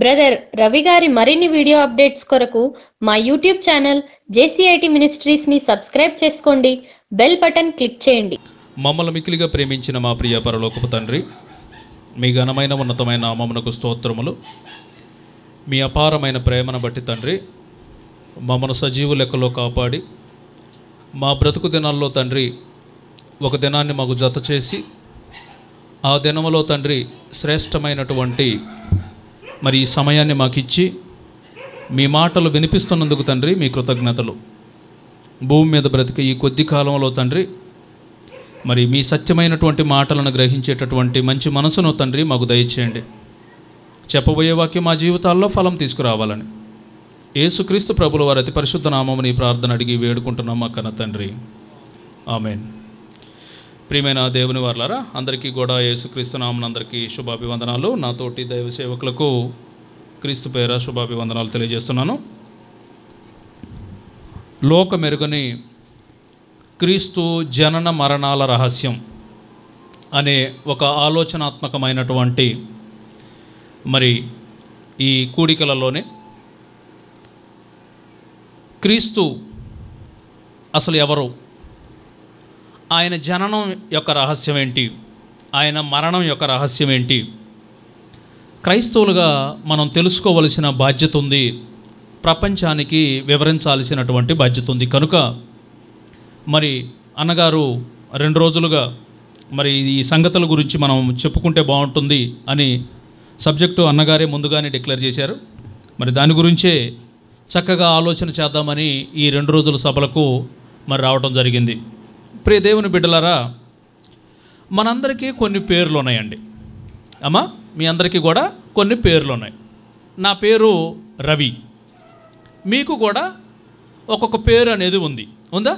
Brother Ravi గారి మరిన్ని video updates కొరకు మా యూట్యూబ్ ఛానల్ జేసీఐటి మినిస్ట్రీస్ ని సబ్స్క్రైబ్ చేసుకోండి బెల్ బటన్ క్లిక్ చేయండి మమ్మల్ని మిక్కిలిగా ప్రేమించిన మా ప్రియ పరలోకపు తండ్రి మీ ఘనమైన ఉన్నతమైన నామమునకు స్తోత్రములు మీ అపారమైన ప్రేమను బట్టి తండ్రి మమ్మను సజీవు లెక్కలో కాపాడి మా బ్రతుకు దినాల్లో తండ్రి ఒక దినాన్ని మాకు జత చేసి ఆ దినములో తండ్రి శ్రేష్టమైనటువంటి మరి ఈ సమయాన్ని మాకిచ్చి మీ మాటలు వినిపిస్తున్నందుకు తండ్రి మీ కృతజ్ఞతలు భూమి మీద బ్రతికే ఈ కొద్ది కాలంలో తండ్రి మరి మీ సత్యమైనటువంటి మాటలను గ్రహించేటటువంటి మంచి మనసును తండ్రి మాకు దయచేయండి చెప్పబోయే వాక్యం మా జీవితాల్లో ఫలం తీసుకురావాలని యేసుక్రీస్తు ప్రభుల వారి అతి పరిశుద్ధ నామముని ఈ ప్రార్థన అడిగి వేడుకుంటున్నాం మా కన్న తండ్రి ఆమెన్ ప్రియమైన దేవుని వార్లారా అందరికీ కూడా యేసుక్రీస్తు నామన అందరికీ శుభాభివందనాలు నాతోటి దైవ సేవకులకు క్రీస్తు పేర శుభాభివందనాలు తెలియజేస్తున్నాను లోక మెరుగని క్రీస్తు జనన మరణాల రహస్యం అనే ఒక ఆలోచనాత్మకమైనటువంటి మరి ఈ కూడికలలోనే క్రీస్తు అసలు ఎవరు ఆయన జననం యొక్క రహస్యం ఏంటి ఆయన మరణం యొక్క రహస్యం ఏంటి క్రైస్తవులుగా మనం తెలుసుకోవలసిన బాధ్యత ఉంది ప్రపంచానికి వివరించాల్సినటువంటి బాధ్యత ఉంది కనుక మరి అన్నగారు రెండు రోజులుగా మరి ఈ సంగతుల గురించి మనం చెప్పుకుంటే బాగుంటుంది అని సబ్జెక్టు అన్నగారే ముందుగానే డిక్లేర్ చేశారు మరి దాని గురించే చక్కగా ఆలోచన చేద్దామని ఈ రెండు రోజుల సభలకు మరి రావటం జరిగింది ప్రియ దేవుని బిడ్డలారా మనందరికీ కొన్ని పేర్లు ఉన్నాయండి అమ్మా మీ అందరికీ కూడా కొన్ని పేర్లు ఉన్నాయి నా పేరు రవి మీకు కూడా ఒక్కొక్క పేరు అనేది ఉంది ఉందా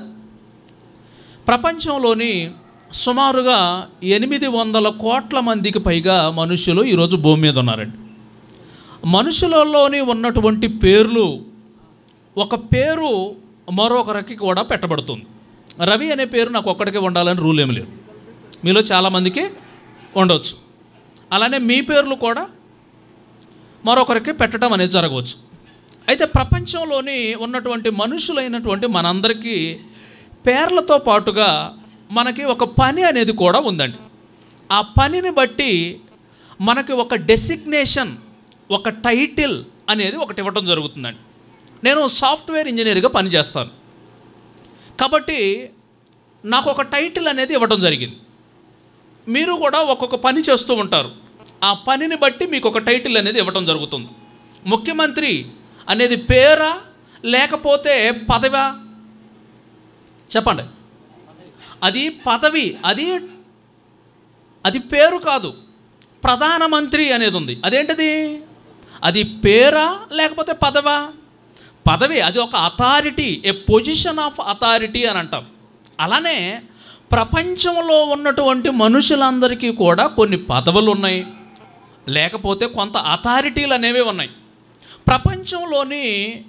ప్రపంచంలోని సుమారుగా ఎనిమిది వందల కోట్ల మందికి పైగా మనుషులు ఈరోజు భూమి మీద ఉన్నారండి మనుషులలోని ఉన్నటువంటి పేర్లు ఒక పేరు మరొకరికి కూడా పెట్టబడుతుంది రవి అనే పేరు నాకు ఒక్కడికే ఉండాలని రూల్ ఏమి లేదు మీలో చాలామందికి ఉండవచ్చు అలానే మీ పేర్లు కూడా మరొకరికి పెట్టడం అనేది జరగవచ్చు అయితే ప్రపంచంలోని ఉన్నటువంటి మనుషులైనటువంటి మనందరికీ పేర్లతో పాటుగా మనకి ఒక పని అనేది కూడా ఉందండి ఆ పనిని బట్టి మనకి ఒక డెసిగ్నేషన్ ఒక టైటిల్ అనేది ఒకటి ఇవ్వటం జరుగుతుందండి నేను సాఫ్ట్వేర్ ఇంజనీర్గా పనిచేస్తాను కాబట్టి నాకు ఒక టైటిల్ అనేది ఇవ్వటం జరిగింది మీరు కూడా ఒక్కొక్క పని చేస్తూ ఉంటారు ఆ పనిని బట్టి మీకు ఒక టైటిల్ అనేది ఇవ్వటం జరుగుతుంది ముఖ్యమంత్రి అనేది పేరా లేకపోతే పదవా చెప్పండి అది పదవి అది అది పేరు కాదు ప్రధానమంత్రి అనేది ఉంది అదేంటిది అది పేరా లేకపోతే పదవా పదవి అది ఒక authority a position of authority అని అంటాం అలానే ప్రపంచంలో ఉన్నటువంటి మనుషులందరికీ కూడా కొన్ని పదవులు ఉన్నాయి లేకపోతే కొంత అథారిటీలు అనేవి ఉన్నాయి ప్రపంచంలోని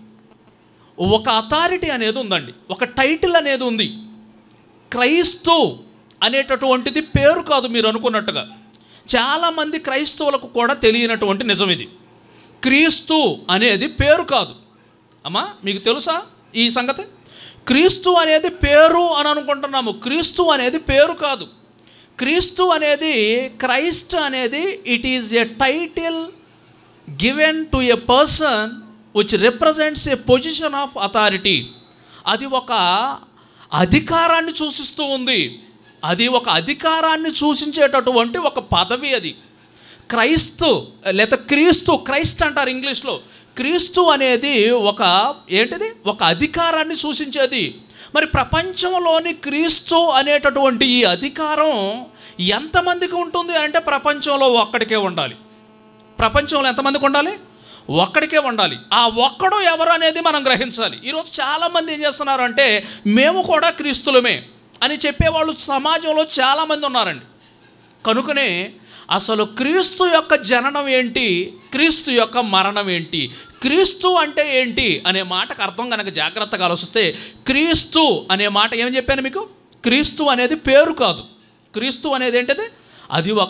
ఒక అథారిటీ అనేది ఉందండి ఒక టైటిల్ అనేది ఉంది క్రైస్తు అనేటటువంటిది పేరు కాదు మీరు అనుకున్నట్టుగా చాలామంది క్రైస్తవులకు కూడా తెలియనటువంటి నిజం ఇది క్రీస్తు అనేది పేరు కాదు అమ్మా మీకు తెలుసా ఈ సంగతి క్రీస్తు అనేది పేరు అని అనుకుంటున్నాము క్రీస్తు అనేది పేరు కాదు క్రీస్తు అనేది క్రైస్ట్ అనేది it is a title given to a person which represents a position of authority అది ఒక అధికారాన్ని సూచిస్తూ ఉంది అది ఒక అధికారాన్ని సూచించేటటువంటి ఒక పదవి అది క్రైస్తు లేదా క్రీస్తు క్రైస్ట్ అంటారు ఇంగ్లీష్లో క్రీస్తు అనేది ఒక ఏంటిది ఒక అధికారాన్ని సూచించేది మరి ప్రపంచంలోని క్రీస్తు అనేటటువంటి ఈ అధికారం ఎంతమందికి ఉంటుంది అంటే ప్రపంచంలో ఒక్కడికే ఉండాలి ప్రపంచంలో ఎంతమందికి ఉండాలి ఒక్కడికే ఉండాలి ఆ ఒక్కడు ఎవరు అనేది మనం గ్రహించాలి ఈరోజు చాలామంది ఏం చేస్తున్నారు అంటే మేము కూడా క్రీస్తులమే అని చెప్పేవాళ్ళు సమాజంలో చాలామంది ఉన్నారండి కనుకనే అసలు క్రీస్తు యొక్క జననం ఏంటి క్రీస్తు యొక్క మరణం ఏంటి క్రీస్తు అంటే ఏంటి అనే మాటకు అర్థం కనుక జాగ్రత్తగా ఆలోచిస్తే క్రీస్తు అనే మాట ఏమని చెప్పాను మీకు క్రీస్తు అనేది పేరు కాదు క్రీస్తు అనేది ఏంటిది అది ఒక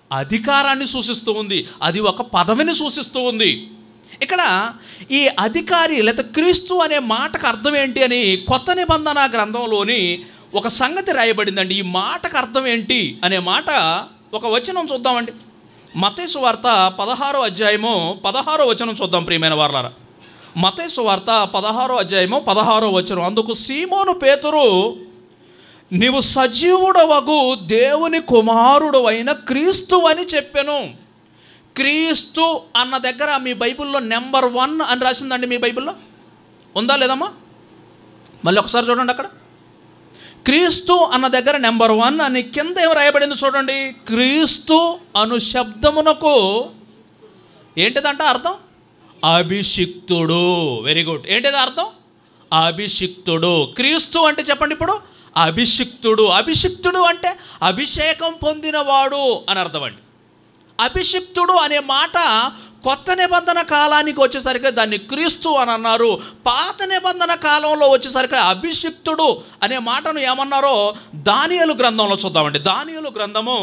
అధికారాన్ని సూచిస్తూ ఉంది అది ఒక పదవిని సూచిస్తూ ఉంది ఇక్కడ ఈ అధికారి లేదా క్రీస్తు అనే మాటకు అర్థం ఏంటి అని కొత్త నిబంధన గ్రంథంలోని ఒక సంగతి రాయబడిందండి ఈ మాటకు అర్థం ఏంటి అనే మాట ఒక వచనం చూద్దామండి మతేసు వార్త పదహారో అధ్యాయము పదహారో వచనం చూద్దాం ప్రియమైన వార్లారా మతేసు వార్త పదహారో అధ్యాయము పదహారో వచనం అందుకు సీమోను పేతురు నీవు సజీవుడవగు దేవుని కుమారుడు అయిన క్రీస్తు అని చెప్పాను క్రీస్తు అన్న దగ్గర మీ బైబిల్లో నెంబర్ వన్ అని రాసిందండి మీ బైబిల్లో ఉందా లేదమ్మా మళ్ళీ ఒకసారి చూడండి అక్కడ క్రీస్తు అన్న దగ్గర నెంబర్ వన్ అని కింద ఏం రాయబడింది చూడండి క్రీస్తు అను శబ్దమునకు ఏంటిదంట అర్థం అభిషిక్తుడు వెరీ గుడ్ ఏంటిది అర్థం అభిషిక్తుడు క్రీస్తు అంటే చెప్పండి ఇప్పుడు అభిషిక్తుడు అభిషిక్తుడు అంటే అభిషేకం పొందినవాడు అని అర్థం అండి అభిషిక్తుడు అనే మాట కొత్త నిబంధన కాలానికి వచ్చేసరికి దాన్ని క్రీస్తు అని అన్నారు పాత నిబంధన కాలంలో వచ్చేసరికి అభిషిక్తుడు అనే మాటను ఏమన్నారో దానియలు గ్రంథంలో చూద్దామండి దానియలు గ్రంథము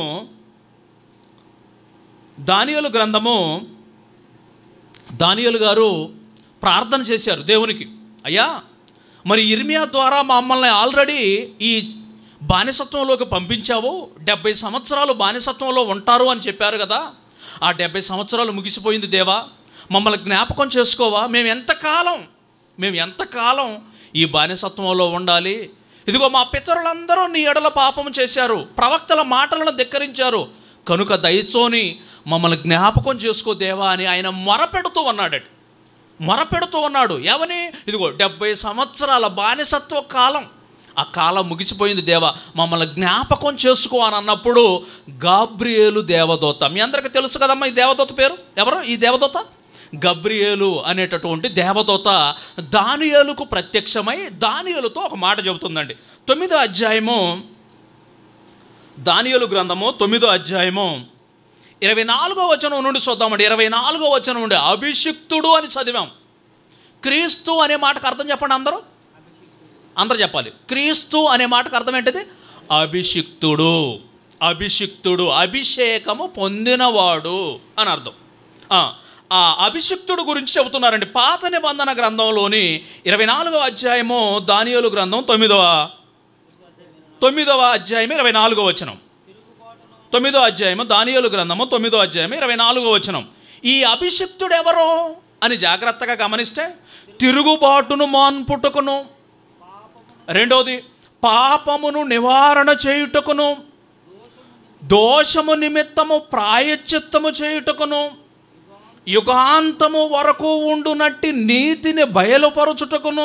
దానియలు గ్రంథము దానియలు గారు ప్రార్థన చేశారు దేవునికి అయ్యా మరి ఇర్మియా ద్వారా మమ్మల్ని ఆల్రెడీ ఈ బానిసత్వంలోకి పంపించావు డెబ్బై సంవత్సరాలు బానిసత్వంలో ఉంటారు అని చెప్పారు కదా ఆ డెబ్బై సంవత్సరాలు ముగిసిపోయింది దేవా మమ్మల్ని జ్ఞాపకం చేసుకోవా మేము ఎంతకాలం మేము ఎంతకాలం ఈ బానిసత్వంలో ఉండాలి ఇదిగో మా పితరులందరూ నీ ఎడల పాపం చేశారు ప్రవక్తల మాటలను ధిక్కరించారు కనుక దయతోని మమ్మల్ని జ్ఞాపకం చేసుకో దేవా అని ఆయన మొరపెడుతూ ఉన్నాడట మొరపెడుతూ ఉన్నాడు ఏమని ఇదిగో డెబ్బై సంవత్సరాల బానిసత్వ కాలం ఆ కాలం ముగిసిపోయింది దేవ మమ్మల్ని జ్ఞాపకం చేసుకో అని అన్నప్పుడు గాబ్రియేలు దేవదూత మీ అందరికీ తెలుసు కదమ్మా ఈ దేవదూత పేరు ఎవరు ఈ దేవదూత గబ్రియేలు అనేటటువంటి దేవదూత దానియేలుకు ప్రత్యక్షమై దానియేలుతో ఒక మాట చెబుతుందండి తొమ్మిదో అధ్యాయము దానియేలు గ్రంథము తొమ్మిదో అధ్యాయము ఇరవై నాలుగో వచనం నుండి చూద్దామండి ఇరవై నాలుగో వచనం నుండి అభిషిక్తుడు అని చదివాం క్రీస్తు అనే మాటకు అర్థం చెప్పండి అందరూ అందరూ చెప్పాలి క్రీస్తు అనే మాటకు అర్థం ఏంటిది అభిషిక్తుడు అభిషిక్తుడు అభిషేకము పొందినవాడు అని అర్థం ఆ, ఆ అభిషిక్తుడు గురించి చెబుతున్నారండి పాత నిబంధన గ్రంథంలోని ఇరవై నాలుగవ అధ్యాయము దానియోలు గ్రంథం తొమ్మిదవ తొమ్మిదవ అధ్యాయం ఇరవై నాలుగో వచనం తొమ్మిదో అధ్యాయము దానియోలు గ్రంథము తొమ్మిదో అధ్యాయం ఇరవై నాలుగో వచనం ఈ అభిషిక్తుడు ఎవరు అని జాగ్రత్తగా గమనిస్తే తిరుగుబాటును మాన్పుటకును రెండవది పాపమును నివారణ చేయుటకును దోషము నిమిత్తము ప్రాయశ్చిత్తము చేయుటకును యుగాంతము వరకు ఉండునట్టి నీతిని బయలుపరచుటకును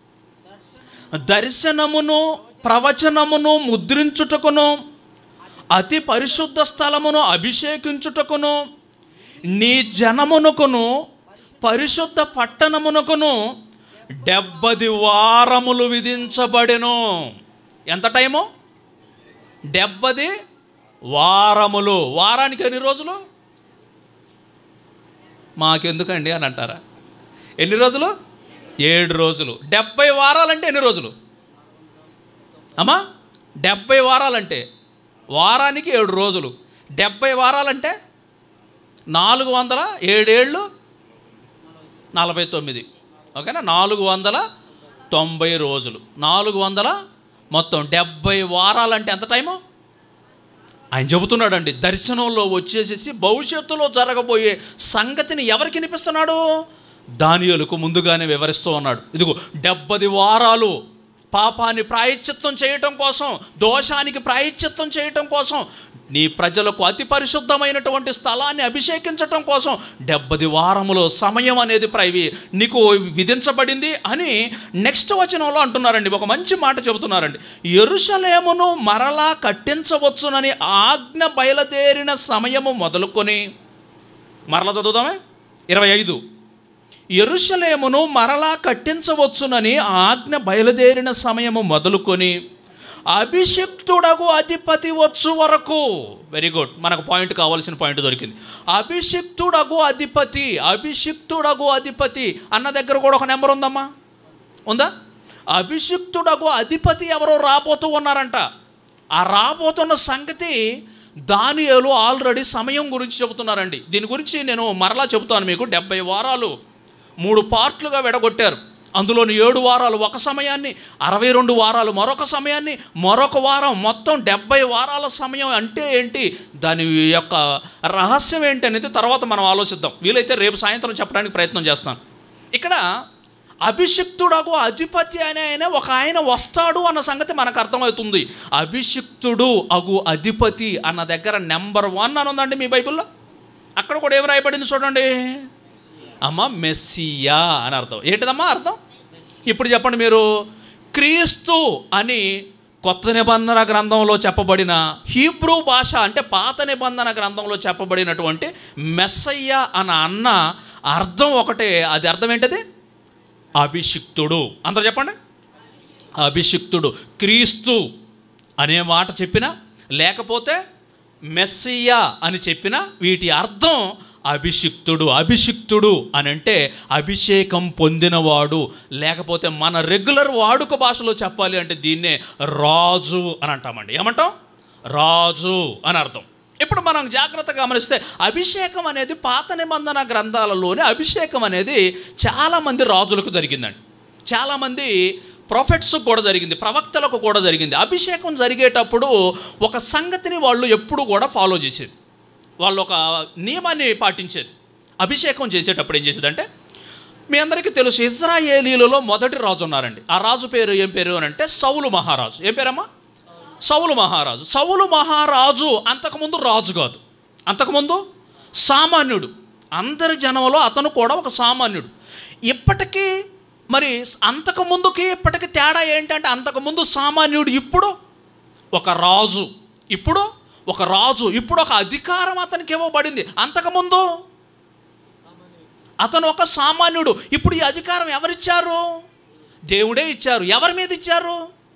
దర్శనమును ప్రవచనమును ముద్రించుటకును అతి పరిశుద్ధ స్థలమును అభిషేకించుటకును నీ జనమునకును పరిశుద్ధ పట్టణమునకును డెబ్బది వారములు విధించబడెను ఎంత టైము డెబ్బది వారములు వారానికి ఎన్ని రోజులు మాకెందుకండి అని అంటారా ఎన్ని రోజులు ఏడు రోజులు డెబ్బై వారాలంటే ఎన్ని రోజులు అమ్మా డెబ్బై వారాలంటే వారానికి ఏడు రోజులు డెబ్బై వారాలంటే నాలుగు వందల ఏడేళ్ళు నలభై తొమ్మిది ఓకేనా నాలుగు వందల తొంభై రోజులు నాలుగు వందల మొత్తం డెబ్బై వారాలంటే ఎంత టైము ఆయన చెబుతున్నాడండి దర్శనంలో వచ్చేసేసి భవిష్యత్తులో జరగబోయే సంగతిని ఎవరికి వినిపిస్తున్నాడు దానియులకు ముందుగానే వివరిస్తూ ఉన్నాడు ఇదిగో డెబ్బది వారాలు పాపాన్ని ప్రాయశ్చిత్తం చేయటం కోసం దోషానికి ప్రాయశ్చిత్తం చేయటం కోసం నీ ప్రజలకు అతి పరిశుద్ధమైనటువంటి స్థలాన్ని అభిషేకించటం కోసం డెబ్బది వారములో సమయం అనేది ప్రైవి నీకు విధించబడింది అని నెక్స్ట్ వచనంలో అంటున్నారండి ఒక మంచి మాట చెబుతున్నారండి ఎరుషలేమును మరలా కట్టించవచ్చునని ఆజ్ఞ బయలుదేరిన సమయము మొదలుకొని మరలా చదువుదామే ఇరవై ఐదు ఎరుషలేమును మరలా కట్టించవచ్చునని ఆజ్ఞ బయలుదేరిన సమయము మొదలుకొని అభిషిక్తుడగు అధిపతి వచ్చు వరకు వెరీ గుడ్ మనకు పాయింట్ కావాల్సిన పాయింట్ దొరికింది అభిషిక్తుడగు అధిపతి అభిషిక్తుడగు అధిపతి అన్న దగ్గర కూడా ఒక నెంబర్ ఉందమ్మా ఉందా అభిషిక్తుడగు అధిపతి ఎవరో రాబోతూ ఉన్నారంట ఆ రాబోతున్న సంగతి దానియేలు ఆల్రెడీ సమయం గురించి చెబుతున్నారండి దీని గురించి నేను మరలా చెబుతాను మీకు డెబ్బై వారాలు మూడు పార్ట్లుగా విడగొట్టారు అందులోని ఏడు వారాలు ఒక సమయాన్ని అరవై రెండు వారాలు మరొక సమయాన్ని మరొక వారం మొత్తం డెబ్బై వారాల సమయం అంటే ఏంటి దాని యొక్క రహస్యం ఏంటి అనేది తర్వాత మనం ఆలోచిద్దాం వీలైతే రేపు సాయంత్రం చెప్పడానికి ప్రయత్నం చేస్తాను ఇక్కడ అభిషిక్తుడకు అధిపతి అనే ఆయన ఒక ఆయన వస్తాడు అన్న సంగతి మనకు అర్థమవుతుంది అభిషిక్తుడు అగు అధిపతి అన్న దగ్గర నెంబర్ వన్ అని ఉందండి మీ బైబిల్లో అక్కడ కూడా ఏం రాయబడింది చూడండి అమ్మ మెస్సియా అని అర్థం ఏంటిదమ్మా అర్థం ఇప్పుడు చెప్పండి మీరు క్రీస్తు అని కొత్త నిబంధన గ్రంథంలో చెప్పబడిన హీబ్రూ భాష అంటే పాత నిబంధన గ్రంథంలో చెప్పబడినటువంటి మెస్సయ్య అన్న అన్న అర్థం ఒకటే అది అర్థం ఏంటది అభిషిక్తుడు అందరూ చెప్పండి అభిషిక్తుడు క్రీస్తు అనే మాట చెప్పిన లేకపోతే మెస్సియా అని చెప్పిన వీటి అర్థం అభిషిక్తుడు అభిషిక్తుడు అని అంటే అభిషేకం పొందినవాడు లేకపోతే మన రెగ్యులర్ వాడుక భాషలో చెప్పాలి అంటే దీన్నే రాజు అని అంటామండి ఏమంటాం రాజు అని అర్థం ఇప్పుడు మనం జాగ్రత్తగా గమనిస్తే అభిషేకం అనేది పాత నిబంధన గ్రంథాలలోనే అభిషేకం అనేది చాలామంది రాజులకు జరిగిందండి చాలామంది ప్రొఫెట్స్ కూడా జరిగింది ప్రవక్తలకు కూడా జరిగింది అభిషేకం జరిగేటప్పుడు ఒక సంగతిని వాళ్ళు ఎప్పుడు కూడా ఫాలో చేసేది వాళ్ళు ఒక నియమాన్ని పాటించేది అభిషేకం చేసేటప్పుడు ఏం చేసేదంటే మీ అందరికీ తెలుసు ఇజ్రాయేలీలలో మొదటి రాజు ఉన్నారండి ఆ రాజు పేరు ఏం పేరు అని అంటే సౌలు మహారాజు ఏం పేరమ్మా సౌలు మహారాజు సౌలు మహారాజు అంతకుముందు రాజు కాదు అంతకుముందు సామాన్యుడు అందరి జనంలో అతను కూడా ఒక సామాన్యుడు ఇప్పటికీ మరి అంతకుముందుకి ఇప్పటికి తేడా ఏంటంటే అంతకుముందు సామాన్యుడు ఇప్పుడు ఒక రాజు ఇప్పుడు ఒక రాజు ఇప్పుడు ఒక అధికారం అతనికి ఇవ్వబడింది అంతకుముందు అతను ఒక సామాన్యుడు ఇప్పుడు ఈ అధికారం ఎవరిచ్చారు దేవుడే ఇచ్చారు ఎవరి మీద ఇచ్చారు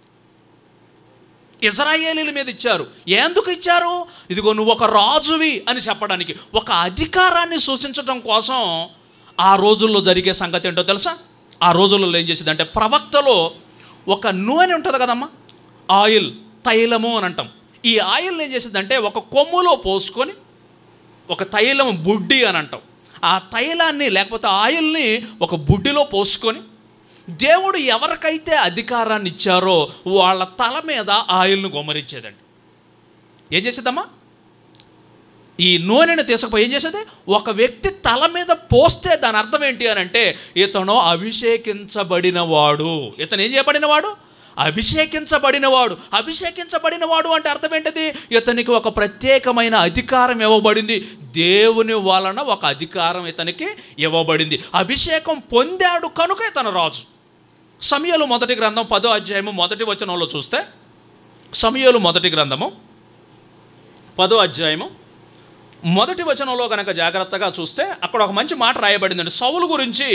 ఇజ్రాయేలీల మీద ఇచ్చారు ఎందుకు ఇచ్చారు ఇదిగో నువ్వు ఒక రాజువి అని చెప్పడానికి ఒక అధికారాన్ని సూచించడం కోసం ఆ రోజుల్లో జరిగే సంగతి ఏంటో తెలుసా ఆ రోజుల్లో ఏం చేసేది అంటే ప్రవక్తలో ఒక నూనె ఉంటుంది కదమ్మా ఆయిల్ తైలము అని అంటాం ఈ ఆయిల్ ఏం చేసేదంటే ఒక కొమ్ములో పోసుకొని ఒక తైలం బుడ్డి అని అంటాం ఆ తైలాన్ని లేకపోతే ఆయిల్ని ఒక బుడ్డిలో పోసుకొని దేవుడు ఎవరికైతే అధికారాన్ని ఇచ్చారో వాళ్ళ తల మీద ఆయిల్ను గుమ్మరించేదండి ఏం చేసేదమ్మా ఈ నూనెను తీసుకుపోయి ఏం చేసేది ఒక వ్యక్తి తల మీద పోస్తే దాని అర్థం ఏంటి అని అంటే ఇతను అభిషేకించబడినవాడు ఇతను ఏం చేయబడినవాడు అభిషేకించబడినవాడు అభిషేకించబడినవాడు అంటే అర్థం ఏంటిది ఇతనికి ఒక ప్రత్యేకమైన అధికారం ఇవ్వబడింది దేవుని వలన ఒక అధికారం ఇతనికి ఇవ్వబడింది అభిషేకం పొందాడు కనుక ఇతను రాజు సమయలు మొదటి గ్రంథం పదో అధ్యాయము మొదటి వచనంలో చూస్తే సమయలు మొదటి గ్రంథము పదో అధ్యాయము మొదటి వచనంలో కనుక జాగ్రత్తగా చూస్తే అక్కడ ఒక మంచి మాట రాయబడిందండి సౌలు గురించి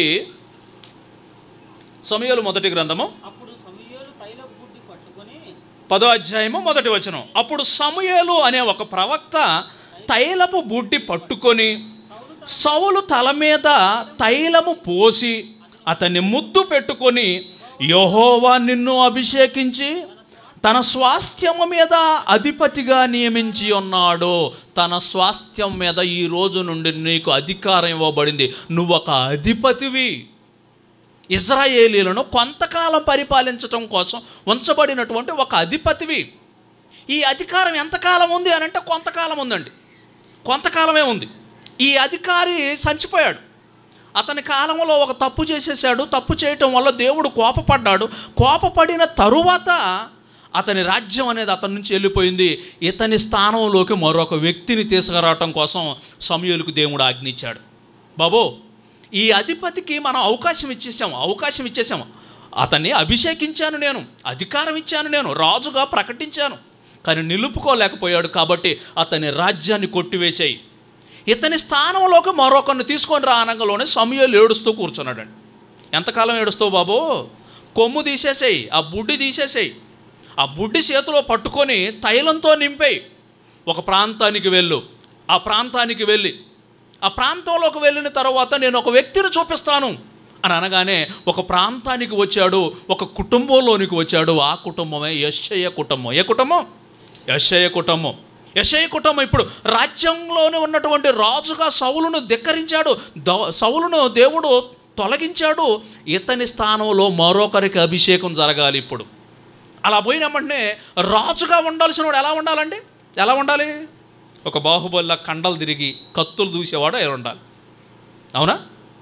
సమయలు మొదటి గ్రంథము అప్పుడు సమూయేలు తైలపు బుడ్డి పట్టుకొని పదో అధ్యాయము మొదటి వచనం అప్పుడు సమూయేలు అనే ఒక ప్రవక్త తైలపు బుడ్డి పట్టుకొని సౌలు తల మీద తైలము పోసి అతన్ని ముద్దు పెట్టుకొని యహోవా నిన్ను అభిషేకించి తన స్వాస్థ్యము మీద అధిపతిగా నియమించి ఉన్నాడు తన స్వాస్థ్యం మీద ఈ రోజు నుండి నీకు అధికారం ఇవ్వబడింది నువ్వు ఒక అధిపతివి ఇజ్రాయేలీలను కొంతకాలం పరిపాలించటం కోసం ఉంచబడినటువంటి ఒక అధిపతివి ఈ అధికారం ఎంతకాలం ఉంది అని అంటే కొంతకాలం ఉందండి కొంతకాలమే ఉంది ఈ అధికారి చచ్చిపోయాడు అతని కాలంలో ఒక తప్పు చేసేసాడు తప్పు చేయటం వల్ల దేవుడు కోపపడ్డాడు కోపపడిన తరువాత అతని రాజ్యం అనేది అతని నుంచి వెళ్ళిపోయింది ఇతని స్థానంలోకి మరొక వ్యక్తిని తీసుకురావటం కోసం సమయులకు దేవుడు ఆజ్ఞించాడు బాబో ఈ అధిపతికి మనం అవకాశం ఇచ్చేసాము అవకాశం ఇచ్చేసాము అతన్ని అభిషేకించాను నేను అధికారం ఇచ్చాను నేను రాజుగా ప్రకటించాను కానీ నిలుపుకోలేకపోయాడు కాబట్టి అతని రాజ్యాన్ని కొట్టివేశాయి ఇతని స్థానంలోకి మరొకరిని తీసుకొని రా అనగంలోనే సమయాలు ఏడుస్తూ కూర్చున్నాడండి ఎంతకాలం ఏడుస్తావు బాబు కొమ్ము తీసేసేయి ఆ బుడ్డి తీసేసేయి ఆ బుడ్డి చేతిలో పట్టుకొని తైలంతో నింపేయి ఒక ప్రాంతానికి వెళ్ళు ఆ ప్రాంతానికి వెళ్ళి ఆ ప్రాంతంలోకి వెళ్ళిన తర్వాత నేను ఒక వ్యక్తిని చూపిస్తాను అని అనగానే ఒక ప్రాంతానికి వచ్చాడు ఒక కుటుంబంలోనికి వచ్చాడు ఆ కుటుంబమే యశ్చయ్య కుటుంబం ఏ కుటుంబం యశ్చయ్య కుటుంబం యశయ కుటుంబం ఇప్పుడు రాజ్యంలోనే ఉన్నటువంటి రాజుగా సౌలును ధిక్కరించాడు ద- సౌలును దేవుడు తొలగించాడు ఇతని స్థానంలో మరొకరికి అభిషేకం జరగాలి ఇప్పుడు అలా పోయిన వెంటనే రాజుగా ఉండాల్సిన వాడు ఎలా ఉండాలండి ఎలా ఉండాలి ఒక బాహుబలిలా కండలు తిరిగి కత్తులు దూసేవాడు అయి ఉండాలి అవునా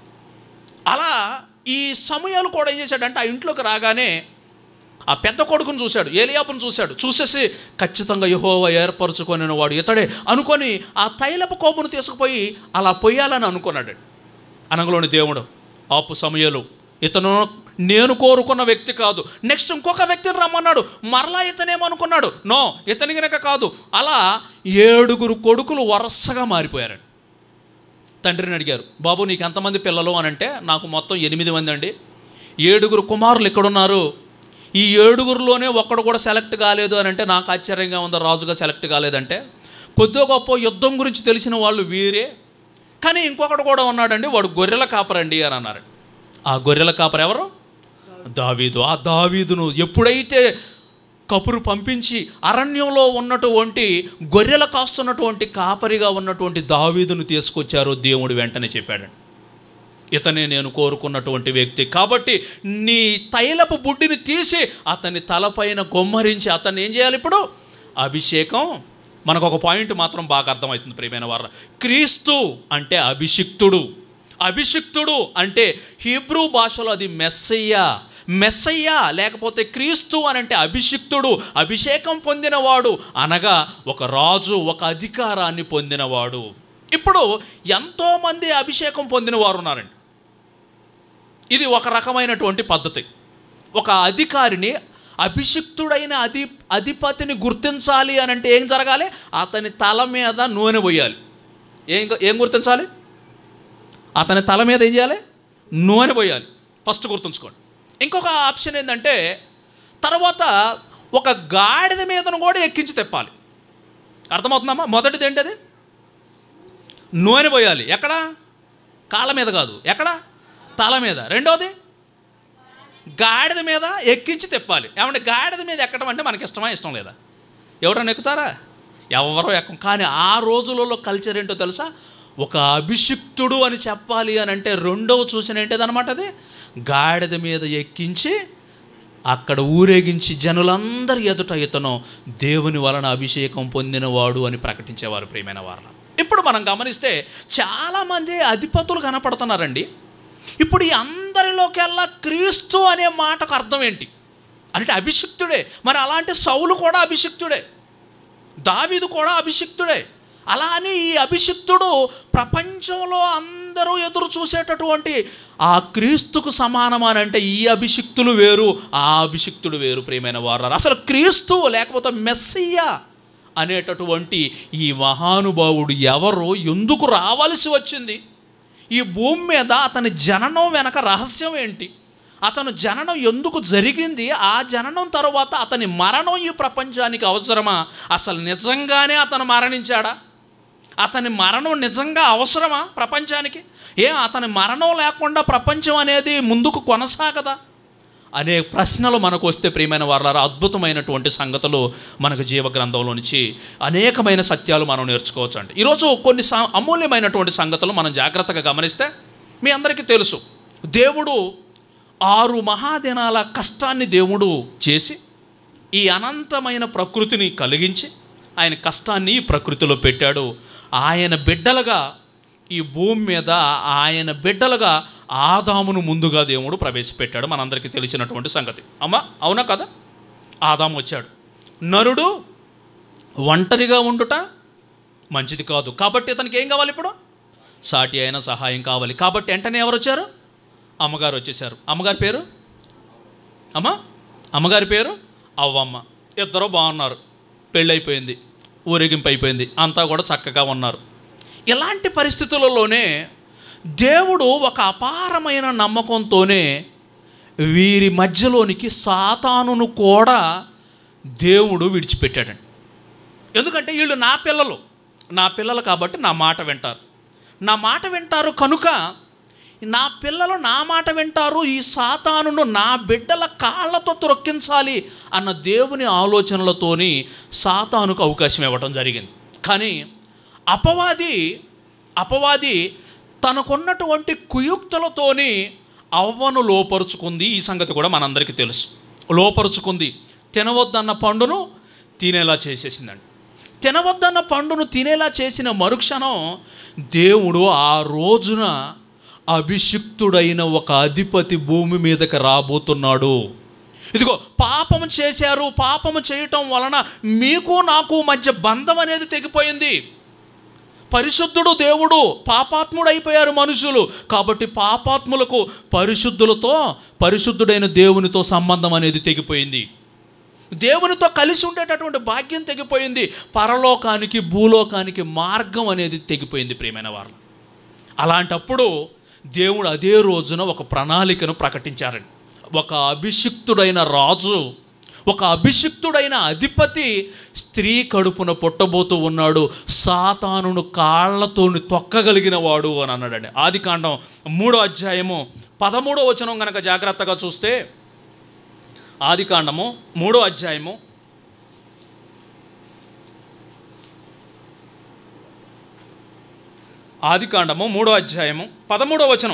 అలా ఈ సమయాలు కూడా ఏం చేశాడంటే ఆ ఇంట్లోకి రాగానే ఆ పెద్ద కొడుకును చూశాడు ఏలియాపును చూశాడు చూసేసి ఖచ్చితంగా యహోవ ఏర్పరచుకొని వాడు ఇతడే అనుకొని ఆ తైలపు కోపును తీసుకుపోయి అలా పొయ్యాలని అనుకున్నాడు అనగలోని దేవుడు ఆపు సమయాలు ఇతను నేను కోరుకున్న వ్యక్తి కాదు నెక్స్ట్ ఇంకొక వ్యక్తిని రమ్మన్నాడు మరలా ఇతనేమనుకున్నాడు నో ఇతని గనక కాదు అలా ఏడుగురు కొడుకులు వరుసగా మారిపోయారండి తండ్రిని అడిగారు బాబు నీకు ఎంతమంది పిల్లలు అని అంటే నాకు మొత్తం ఎనిమిది మంది అండి ఏడుగురు కుమారులు ఎక్కడున్నారు ఈ ఏడుగురులోనే ఒక్కడు కూడా సెలెక్ట్ కాలేదు అని అంటే నాకు ఆశ్చర్యంగా ఉంది రాజుగా సెలెక్ట్ కాలేదంటే కొద్దిగా గొప్ప యుద్ధం గురించి తెలిసిన వాళ్ళు వీరే కానీ ఇంకొకడు కూడా ఉన్నాడండి వాడు గొర్రెల కాపరండి అని అన్నారు ఆ గొర్రెల కాపరు ఎవరు దావీదు ఆ దావీదును ఎప్పుడైతే కపురు పంపించి అరణ్యంలో ఉన్నటువంటి గొర్రెల కాస్తున్నటువంటి కాపరిగా ఉన్నటువంటి దావీదును తీసుకొచ్చారో దేవుడు వెంటనే చెప్పాడండి ఇతనే నేను కోరుకున్నటువంటి వ్యక్తి కాబట్టి నీ తైలపు బుడ్డిని తీసి అతని తలపైన కొమ్మరించి అతన్ని ఏం చేయాలి ఇప్పుడు అభిషేకం మనకు ఒక పాయింట్ మాత్రం బాగా అర్థమవుతుంది ప్రియమైన వారు క్రీస్తు అంటే అభిషిక్తుడు అభిషిక్తుడు అంటే హీబ్రూ భాషలో అది మెస్సయ్య మెస్సయ్య లేకపోతే క్రీస్తు అని అంటే అభిషిక్తుడు అభిషేకం పొందినవాడు అనగా ఒక రాజు ఒక అధికారాన్ని పొందినవాడు ఇప్పుడు ఎంతోమంది అభిషేకం పొందిన వారు ఉన్నారండి ఇది ఒక రకమైనటువంటి పద్ధతి ఒక అధికారిని అభిషిక్తుడైన అధి అధిపతిని గుర్తించాలి అని అంటే ఏం జరగాలి అతని తల మీద నూనె పోయాలి ఏం ఏం గుర్తించాలి అతని తల మీద ఏం చేయాలి నూనె పోయాలి ఫస్ట్ గుర్తుంచుకోండి ఇంకొక ఆప్షన్ ఏంటంటే తర్వాత ఒక గాడిద మీదను కూడా ఎక్కించి తెప్పాలి అర్థమవుతుందమ్మా మొదటిది ఏంటది నూనె పోయాలి ఎక్కడ కాళ్ళ మీద కాదు ఎక్కడ తల మీద రెండోది గాడిద మీద ఎక్కించి తిప్పాలి ఏమంటే గాడిద మీద ఎక్కడం అంటే మనకి ఇష్టమా ఇష్టం లేదా ఎవరైనా ఎక్కుతారా ఎవరో ఎక్కం కానీ ఆ రోజులలో కల్చర్ ఏంటో తెలుసా ఒక అభిషిక్తుడు అని చెప్పాలి అని అంటే రెండవ సూచన ఏంటిదన్నమాట అది గాడిద మీద ఎక్కించి అక్కడ ఊరేగించి జనులందరి ఎదుట ఇతను దేవుని వలన అభిషేకం పొందినవాడు అని ప్రకటించేవారు ప్రియమైన వారు ఇప్పుడు మనం గమనిస్తే చాలామంది అధిపతులు కనపడుతున్నారండి ఇప్పుడు ఈ అందరిలోకెల్లా క్రీస్తు అనే మాటకు అర్థం ఏంటి అంటే అభిషిక్తుడే మరి అలాంటి సౌలు కూడా అభిషిక్తుడే దావీదు కూడా అభిషిక్తుడే అలా అని ఈ అభిషిక్తుడు ప్రపంచంలో అందరూ ఎదురు చూసేటటువంటి ఆ క్రీస్తుకు సమానం అని అంటే ఈ అభిషిక్తులు వేరు ఆ అభిషిక్తుడు వేరు ప్రియమైన వారు అసలు క్రీస్తు లేకపోతే మెస్సయ్య అనేటటువంటి ఈ మహానుభావుడు ఎవరు ఎందుకు రావాల్సి వచ్చింది ఈ భూమి మీద అతని జననం వెనక రహస్యం ఏంటి అతను జననం ఎందుకు జరిగింది ఆ జననం తర్వాత అతని మరణం ఈ ప్రపంచానికి అవసరమా అసలు నిజంగానే అతను మరణించాడా అతని మరణం నిజంగా అవసరమా ప్రపంచానికి ఏం అతని మరణం లేకుండా ప్రపంచం అనేది ముందుకు కొనసాగదా అనే ప్రశ్నలు మనకు వస్తే ప్రియమైన వాళ్ళ అద్భుతమైనటువంటి సంగతులు మనకు జీవ గ్రంథంలో నుంచి అనేకమైన సత్యాలు మనం నేర్చుకోవచ్చు అండి ఈరోజు కొన్ని స అమూల్యమైనటువంటి సంగతులు మనం జాగ్రత్తగా గమనిస్తే మీ అందరికీ తెలుసు దేవుడు ఆరు మహాదినాల కష్టాన్ని దేవుడు చేసి ఈ అనంతమైన ప్రకృతిని కలిగించి ఆయన కష్టాన్ని ఈ ప్రకృతిలో పెట్టాడు ఆయన బిడ్డలుగా ఈ భూమి మీద ఆయన బిడ్డలుగా ఆదామును ముందుగా దేవుడు ప్రవేశపెట్టాడు మనందరికీ తెలిసినటువంటి సంగతి అమ్మా అవునా కదా ఆదాము వచ్చాడు నరుడు ఒంటరిగా ఉండుట మంచిది కాదు కాబట్టి ఇతనికి ఏం కావాలి ఇప్పుడు సాటి అయిన సహాయం కావాలి కాబట్టి వెంటనే ఎవరు వచ్చారు అమ్మగారు వచ్చేసారు అమ్మగారి పేరు అమ్మ అమ్మగారి పేరు అవ్వమ్మ ఇద్దరు బాగున్నారు పెళ్ళైపోయింది ఊరేగింపు అయిపోయింది అంతా కూడా చక్కగా ఉన్నారు ఇలాంటి పరిస్థితులలోనే దేవుడు ఒక అపారమైన నమ్మకంతోనే వీరి మధ్యలోనికి సాతానును కూడా దేవుడు విడిచిపెట్టాడండి ఎందుకంటే వీళ్ళు నా పిల్లలు నా పిల్లలు కాబట్టి నా మాట వింటారు నా మాట వింటారు కనుక నా పిల్లలు నా మాట వింటారు ఈ సాతానును నా బిడ్డల కాళ్ళతో త్రొక్కించాలి అన్న దేవుని ఆలోచనలతోని సాతానుకు అవకాశం ఇవ్వటం జరిగింది కానీ అపవాది అపవాది తనకున్నటువంటి కుయుక్తులతోని అవ్వను లోపరుచుకుంది ఈ సంగతి కూడా మనందరికీ తెలుసు లోపరుచుకుంది తినవద్దన్న పండును తినేలా చేసేసిందండి తినవద్దన్న పండును తినేలా చేసిన మరుక్షణం దేవుడు ఆ రోజున అభిషిక్తుడైన ఒక అధిపతి భూమి మీదకి రాబోతున్నాడు ఇదిగో పాపము చేశారు పాపము చేయటం వలన మీకు నాకు మధ్య బంధం అనేది తెగిపోయింది పరిశుద్ధుడు దేవుడు పాపాత్ముడు అయిపోయారు మనుషులు కాబట్టి పాపాత్ములకు పరిశుద్ధులతో పరిశుద్ధుడైన దేవునితో సంబంధం అనేది తెగిపోయింది దేవునితో కలిసి ఉండేటటువంటి భాగ్యం తెగిపోయింది పరలోకానికి భూలోకానికి మార్గం అనేది తెగిపోయింది ప్రియమైన వారు అలాంటప్పుడు దేవుడు అదే రోజున ఒక ప్రణాళికను ప్రకటించారండి ఒక అభిషిక్తుడైన రాజు ఒక అభిషిక్తుడైన అధిపతి స్త్రీ కడుపున పుట్టబోతూ ఉన్నాడు సాతానును కాళ్ళతోని తొక్కగలిగిన వాడు అని అన్నాడండి ఆది కాండం మూడో అధ్యాయము పదమూడో వచనం గనక జాగ్రత్తగా చూస్తే ఆది కాండము మూడో అధ్యాయము ఆది కాండము మూడో అధ్యాయము పదమూడో వచనం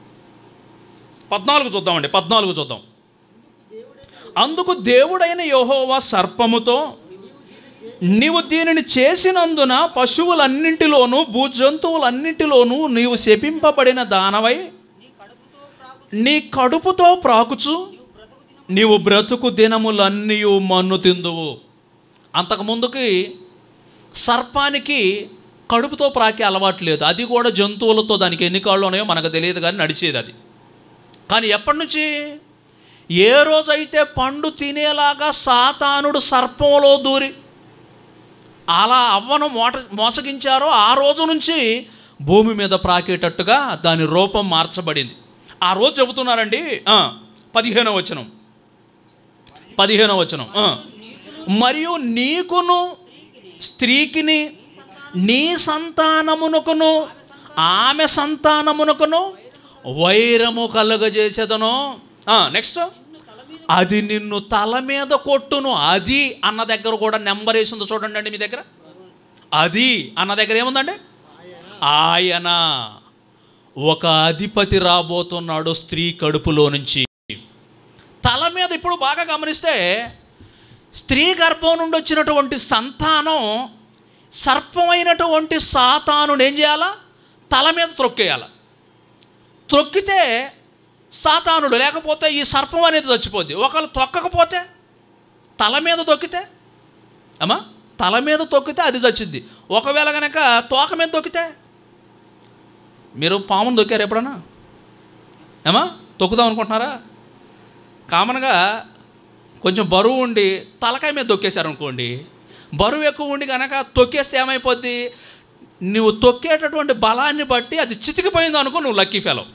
పద్నాలుగు చూద్దామండి పద్నాలుగు చూద్దాం అందుకు దేవుడైన యెహోవా సర్పముతో నీవు దీనిని చేసినందున పశువులన్నింటిలోనూ భూజంతువులన్నింటిలోనూ నీవు శపింపబడిన దానవై నీ కడుపుతో ప్రాకుచు నీవు బ్రతుకు దినములన్నీ మన్ను తిందువు అంతకుముందుకి సర్పానికి కడుపుతో ప్రాకే అలవాటు లేదు అది కూడా జంతువులతో దానికి ఎన్ని కాళ్ళు ఉన్నాయో మనకు తెలియదు కానీ నడిచేది అది కానీ ఎప్పటి నుంచి ఏ రోజైతే పండు తినేలాగా సాతానుడు సర్పంలో దూరి అలా అవ్వను మోట మోసగించారో ఆ రోజు నుంచి భూమి మీద ప్రాకేటట్టుగా దాని రూపం మార్చబడింది ఆ రోజు చెబుతున్నారండి ఆ, పదిహేనో వచనం పదిహేనో వచనం ఆ. మరియు నీకును స్త్రీకిని నీ సంతానమునకును ఆమె సంతానమునకును వైరము కలుగజేసేదను నెక్స్ట్ అది నిన్ను తల మీద కొట్టును అది అన్న దగ్గర కూడా నెంబర్ వేసింది చూడండి అండి మీ దగ్గర అది అన్న దగ్గర ఏముందండి ఆయన ఒక అధిపతి రాబోతున్నాడు స్త్రీ కడుపులో నుంచి తల మీద ఇప్పుడు బాగా గమనిస్తే స్త్రీ గర్భం నుండి వచ్చినటువంటి సంతానం సర్పమైనటువంటి సాతాను ఏం చేయాలా తల మీద త్రొక్కేయాల త్రొక్కితే సాతానుడు లేకపోతే ఈ సర్పం అనేది చచ్చిపోద్ది ఒకళ్ళు తొక్కకపోతే తల మీద తొక్కితే అమ్మా తల మీద తొక్కితే అది చచ్చింది ఒకవేళ కనుక తోక మీద తొక్కితే మీరు పామును తొక్కారు ఎప్పుడన్నా ఏమా తొక్కుదాం అనుకుంటున్నారా కామన్గా కొంచెం బరువు ఉండి తలకాయ మీద తొక్కేశారు అనుకోండి బరువు ఎక్కువ ఉండి కనుక తొక్కేస్తే ఏమైపోద్ది నువ్వు తొక్కేటటువంటి బలాన్ని బట్టి అది చితికిపోయింది అనుకో నువ్వు లక్కీ ఫెలో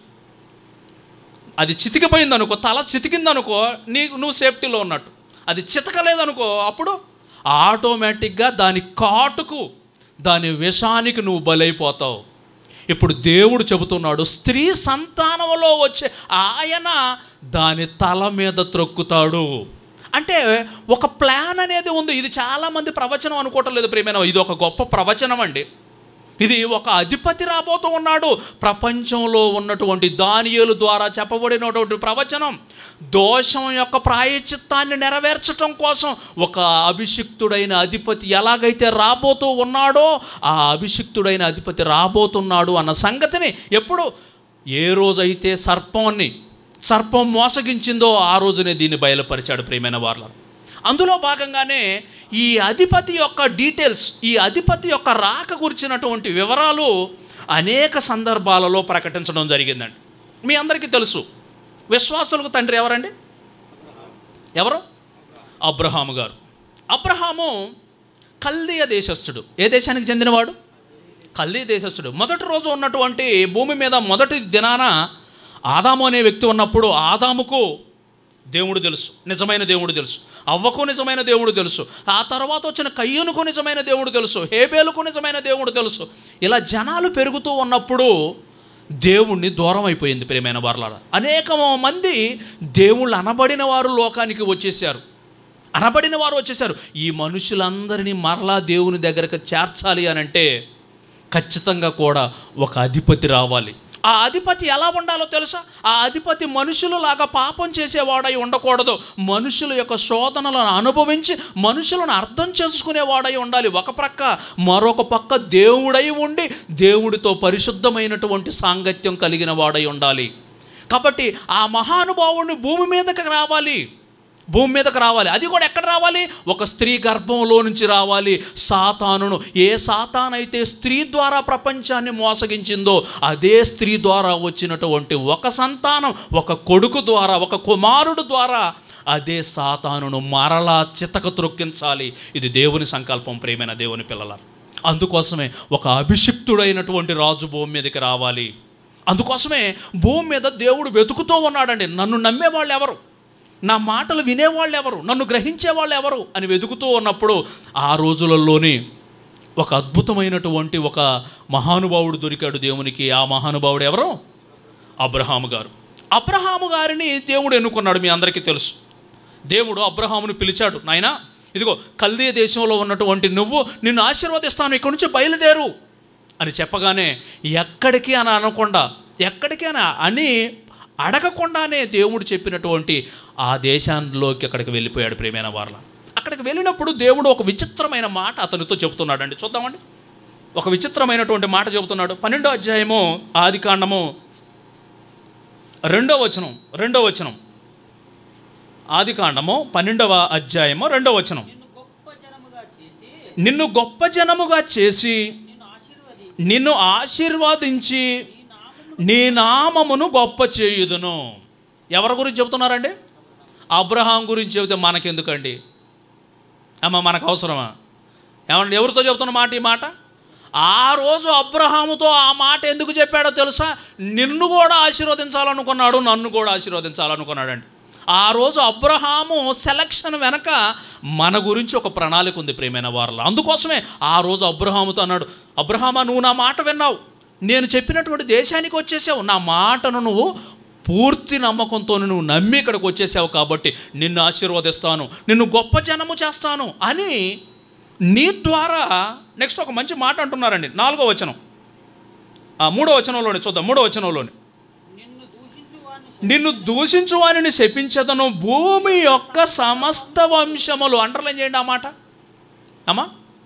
అది చితికిపోయింది అనుకో తల చితికింది అనుకో నీకు నువ్వు సేఫ్టీలో ఉన్నట్టు అది చితకలేదనుకో అప్పుడు ఆటోమేటిక్గా దాని కాటుకు దాని విషానికి నువ్వు బలైపోతావు ఇప్పుడు దేవుడు చెబుతున్నాడు స్త్రీ సంతానంలో వచ్చే ఆయన దాని తల మీద త్రొక్కుతాడు అంటే ఒక ప్లాన్ అనేది ఉంది ఇది చాలామంది ప్రవచనం అనుకోవటం లేదు ప్రేమైన ఇది ఒక గొప్ప ప్రవచనం అండి ఇది ఒక అధిపతి రాబోతూ ఉన్నాడు ప్రపంచంలో ఉన్నటువంటి దానియేలు ద్వారా చెప్పబడినటువంటి ప్రవచనం దోషం యొక్క ప్రాయచిత్తాన్ని నెరవేర్చటం కోసం ఒక అభిషిక్తుడైన అధిపతి ఎలాగైతే రాబోతూ ఉన్నాడో ఆ అభిషిక్తుడైన అధిపతి రాబోతున్నాడు అన్న సంగతిని ఎప్పుడు ఏ రోజైతే సర్పాన్ని సర్పం మోసగించిందో ఆ రోజునే దీన్ని బయలుపరిచాడు ప్రియమైన వాళ్ళ అందులో భాగంగానే ఈ అధిపతి యొక్క డీటెయిల్స్ ఈ అధిపతి యొక్క రాక గురించినటువంటి వివరాలు అనేక సందర్భాలలో ప్రకటించడం జరిగిందండి మీ అందరికీ తెలుసు విశ్వాసులకు తండ్రి ఎవరండి ఎవరు అబ్రహాము గారు అబ్రహాము కల్దీయ దేశస్థుడు ఏ దేశానికి చెందినవాడు కల్దీ దేశస్థుడు మొదటి రోజు ఉన్నటువంటి భూమి మీద మొదటి దినాన ఆదాము అనే వ్యక్తి ఉన్నప్పుడు ఆదాముకు దేవుడు తెలుసు నిజమైన దేవుడు తెలుసు అవ్వకు నిజమైన దేవుడు తెలుసు ఆ తర్వాత వచ్చిన కయ్యూనుకు నిజమైన దేవుడు తెలుసు హేబేలుకు నిజమైన దేవుడు తెలుసు ఇలా జనాలు పెరుగుతూ ఉన్నప్పుడు దేవుణ్ణి దూరం అయిపోయింది ప్రియమైన వారులారా అనేక మంది దేవుళ్ళు అనబడిన వారు లోకానికి వచ్చేసారు అనబడిన వారు వచ్చేసారు ఈ మనుషులందరినీ మరలా దేవుని దగ్గరకు చేర్చాలి అని అంటే ఖచ్చితంగా కూడా ఒక అధిపతి రావాలి ఆ అధిపతి ఎలా ఉండాలో తెలుసా ఆ అధిపతి మనుషులలాగా పాపం చేసేవాడై ఉండకూడదు మనుషుల యొక్క శోధనలను అనుభవించి మనుషులను అర్థం చేసుకునేవాడై ఉండాలి ఒక ప్రక్క మరొక పక్క దేవుడై ఉండి దేవుడితో పరిశుద్ధమైనటువంటి సాంగత్యం కలిగిన వాడై ఉండాలి కాబట్టి ఆ మహానుభావుడిని భూమి మీదకి రావాలి భూమి మీదకి రావాలి అది కూడా ఎక్కడ రావాలి ఒక స్త్రీ గర్భంలో నుంచి రావాలి సాతానును ఏ సాతానైతే స్త్రీ ద్వారా ప్రపంచాన్ని మోసగించిందో అదే స్త్రీ ద్వారా వచ్చినటువంటి ఒక సంతానం ఒక కొడుకు ద్వారా ఒక కుమారుడు ద్వారా అదే సాతానును మరలా చితక త్రొక్కించాలి ఇది దేవుని సంకల్పం ప్రేమైన దేవుని పిల్లల అందుకోసమే ఒక అభిషిక్తుడైనటువంటి రాజు భూమి మీదకి రావాలి అందుకోసమే భూమి మీద దేవుడు వెతుకుతూ ఉన్నాడండి నన్ను నమ్మేవాళ్ళు ఎవరు నా మాటలు వినేవాళ్ళు ఎవరు నన్ను గ్రహించే వాళ్ళు ఎవరు అని వెతుకుతూ ఉన్నప్పుడు ఆ రోజులలోనే ఒక అద్భుతమైనటువంటి ఒక మహానుభావుడు దొరికాడు దేవునికి ఆ మహానుభావుడు ఎవరు అబ్రహాము గారు అబ్రహాము గారిని దేవుడు ఎన్నుకున్నాడు మీ అందరికీ తెలుసు దేవుడు అబ్రహామును పిలిచాడు నాయనా ఇదిగో కల్దీ దేశంలో ఉన్నటువంటి నువ్వు నిన్ను ఆశీర్వదిస్తాను ఇక్కడి నుంచి బయలుదేరు అని చెప్పగానే ఎక్కడికి అని అనకుండా ఎక్కడికి అని అని అడగకుండానే దేవుడు చెప్పినటువంటి ఆ దేశాల్లోకి అక్కడికి వెళ్ళిపోయాడు ప్రేమైన వార్ల అక్కడికి వెళ్ళినప్పుడు దేవుడు ఒక విచిత్రమైన మాట అతనితో చెబుతున్నాడండి చూద్దామండి ఒక విచిత్రమైనటువంటి మాట చెబుతున్నాడు పన్నెండో అధ్యాయము ఆది కాండము రెండో వచనం రెండో వచనం ఆది కాండము పన్నెండవ అధ్యాయము రెండో వచనం నిన్ను గొప్ప జనముగా చేసి నిన్ను గొప్ప జనముగా చేసి నిన్ను ఆశీర్వది నిన్ను ఆశీర్వాదించి ఈ నామము నీ నామమును గొప్ప చేయుదును ఎవరి గురించి చెబుతున్నారండి అబ్రహాం గురించి చెబితే మనకెందుకండి అమ్మ మనకు అవసరమా ఏమండి ఎవరితో చెబుతున్న మాట ఈ మాట ఆ రోజు అబ్రహాముతో ఆ మాట ఎందుకు చెప్పాడో తెలుసా నిన్ను కూడా ఆశీర్వదించాలనుకున్నాడు నన్ను కూడా ఆశీర్వదించాలనుకున్నాడండి ఆ రోజు అబ్రహాము సెలక్షన్ వెనక మన గురించి ఒక ప్రణాళిక ఉంది ప్రేమైన వారిలో అందుకోసమే ఆ రోజు అబ్రహాముతో అన్నాడు అబ్రహామా నువ్వు నా మాట విన్నావు నేను చెప్పినటువంటి దేశానికి వచ్చేసావు నా మాటను నువ్వు పూర్తి నమ్మకంతో నువ్వు నమ్మి ఇక్కడికి వచ్చేసావు కాబట్టి నిన్ను ఆశీర్వదిస్తాను నిన్ను గొప్ప జనము చేస్తాను అని నీ ద్వారా నెక్స్ట్ ఒక మంచి మాట అంటున్నారండి నాలుగో వచనం ఆ, మూడో వచనంలోని చూద్దాం మూడో వచనంలోని నిన్ను దూషించు వారిని నిన్ను దూషించు వారిని శపించదను భూమి యొక్క సమస్త వంశములు అండర్లైన్ చేయండి ఆ మాట అమ్మా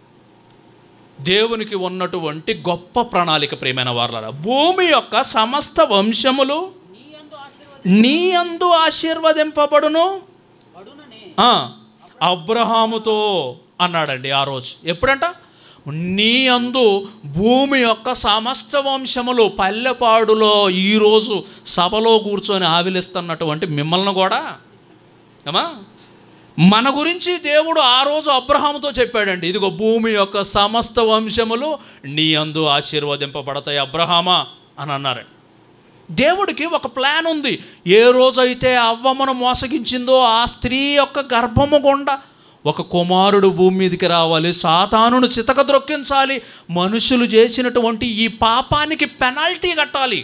దేవునికి ఉన్నటువంటి గొప్ప ప్రణాళిక ప్రేమైన వారులారా భూమి యొక్క సమస్త వంశములు నీ యందు ఆశీర్వది నీ అందు ఆశీర్వదింపబడును పడుననే ఆ, అబ్రహాముతో అన్నాడండి ఆ రోజు ఎప్పుడంట నీ అందు భూమి యొక్క సమస్త వంశములు పల్లెపాడులో ఈరోజు సభలో కూర్చొని ఆవిలిస్తున్నటువంటి మిమ్మల్ని కూడా ఏమా మన గురించి దేవుడు ఆ రోజు అబ్రహాముతో చెప్పాడండి ఇదిగో భూమి యొక్క సమస్త వంశములు నీ అందు ఆశీర్వదింపబడతాయి అబ్రహామా అని అన్నారు దేవుడికి ఒక ప్లాన్ ఉంది ఏ రోజైతే అవ్వమ్మను మోసగించిందో ఆ స్త్రీ యొక్క గర్భము గుండా ఒక కుమారుడు భూమి మీదకి రావాలి సాతానును చితక ద్రొక్కించాలి మనుషులు చేసినటువంటి ఈ పాపానికి పెనాల్టీ కట్టాలి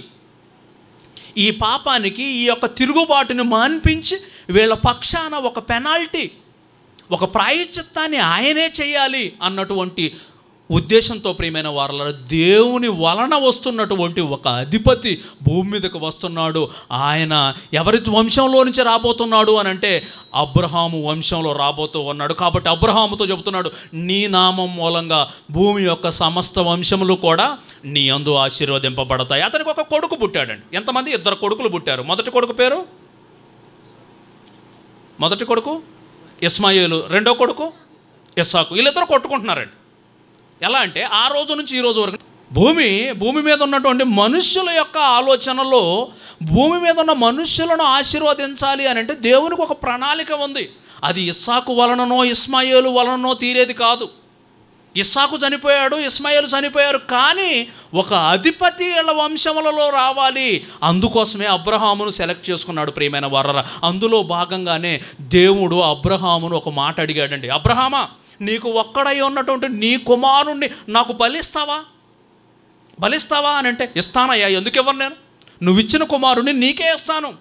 ఈ పాపానికి ఈ యొక్క తిరుగుబాటుని మాన్పించి వీళ్ళ పక్షాన ఒక పెనాల్టీ ఒక ప్రాయశ్చిత్తాన్ని ఆయనే చేయాలి అన్నటువంటి ఉద్దేశంతో ప్రియమైన వారల దేవుని వలన వస్తున్నటువంటి ఒక అధిపతి భూమి మీదకి వస్తున్నాడు ఆయన ఎవరి వంశంలో నుంచి రాబోతున్నాడు అని అంటే అబ్రహాము వంశంలో రాబోతూ ఉన్నాడు కాబట్టి అబ్రహాముతో చెబుతున్నాడు నీ నామం మూలంగా భూమి యొక్క సమస్త వంశములు కూడా నీ అందు ఆశీర్వదింపబడతాయి అతనికి ఒక కొడుకు పుట్టాడండి ఎంతమంది ఇద్దరు కొడుకులు పుట్టారు మొదటి కొడుకు పేరు మొదటి కొడుకు ఇస్మాయిలు రెండో కొడుకు ఇస్సాకు వీళ్ళిద్దరు కొట్టుకుంటున్నారండి ఎలా అంటే ఆ రోజు నుంచి ఈ రోజు వరకు భూమి భూమి మీద ఉన్నటువంటి మనుష్యుల యొక్క ఆలోచనలో భూమి మీద ఉన్న మనుష్యులను ఆశీర్వదించాలి అని అంటే దేవునికి ఒక ప్రణాళిక ఉంది అది ఇస్సాకు వలననో ఇస్మాయిలు వలననో తీరేది కాదు ఇస్సాకు చనిపోయాడు ఇస్మాయిల్ చనిపోయారు కానీ ఒక అధిపతి వీళ్ళ వంశములలో రావాలి అందుకోసమే అబ్రహామును సెలెక్ట్ చేసుకున్నాడు ప్రియమైన వారరా అందులో భాగంగానే దేవుడు అబ్రహామును ఒక మాట అడిగాడండి అబ్రహామా నీకు ఒక్కడై ఉన్నటువంటి నీ కుమారుణ్ణి నాకు బలిస్తావా బలిస్తావా అని అంటే ఇస్తానయ్యా ఎందుకు ఇవ్వను నేను నువ్వు ఇచ్చిన కుమారుణ్ణి నీకే ఇస్తాను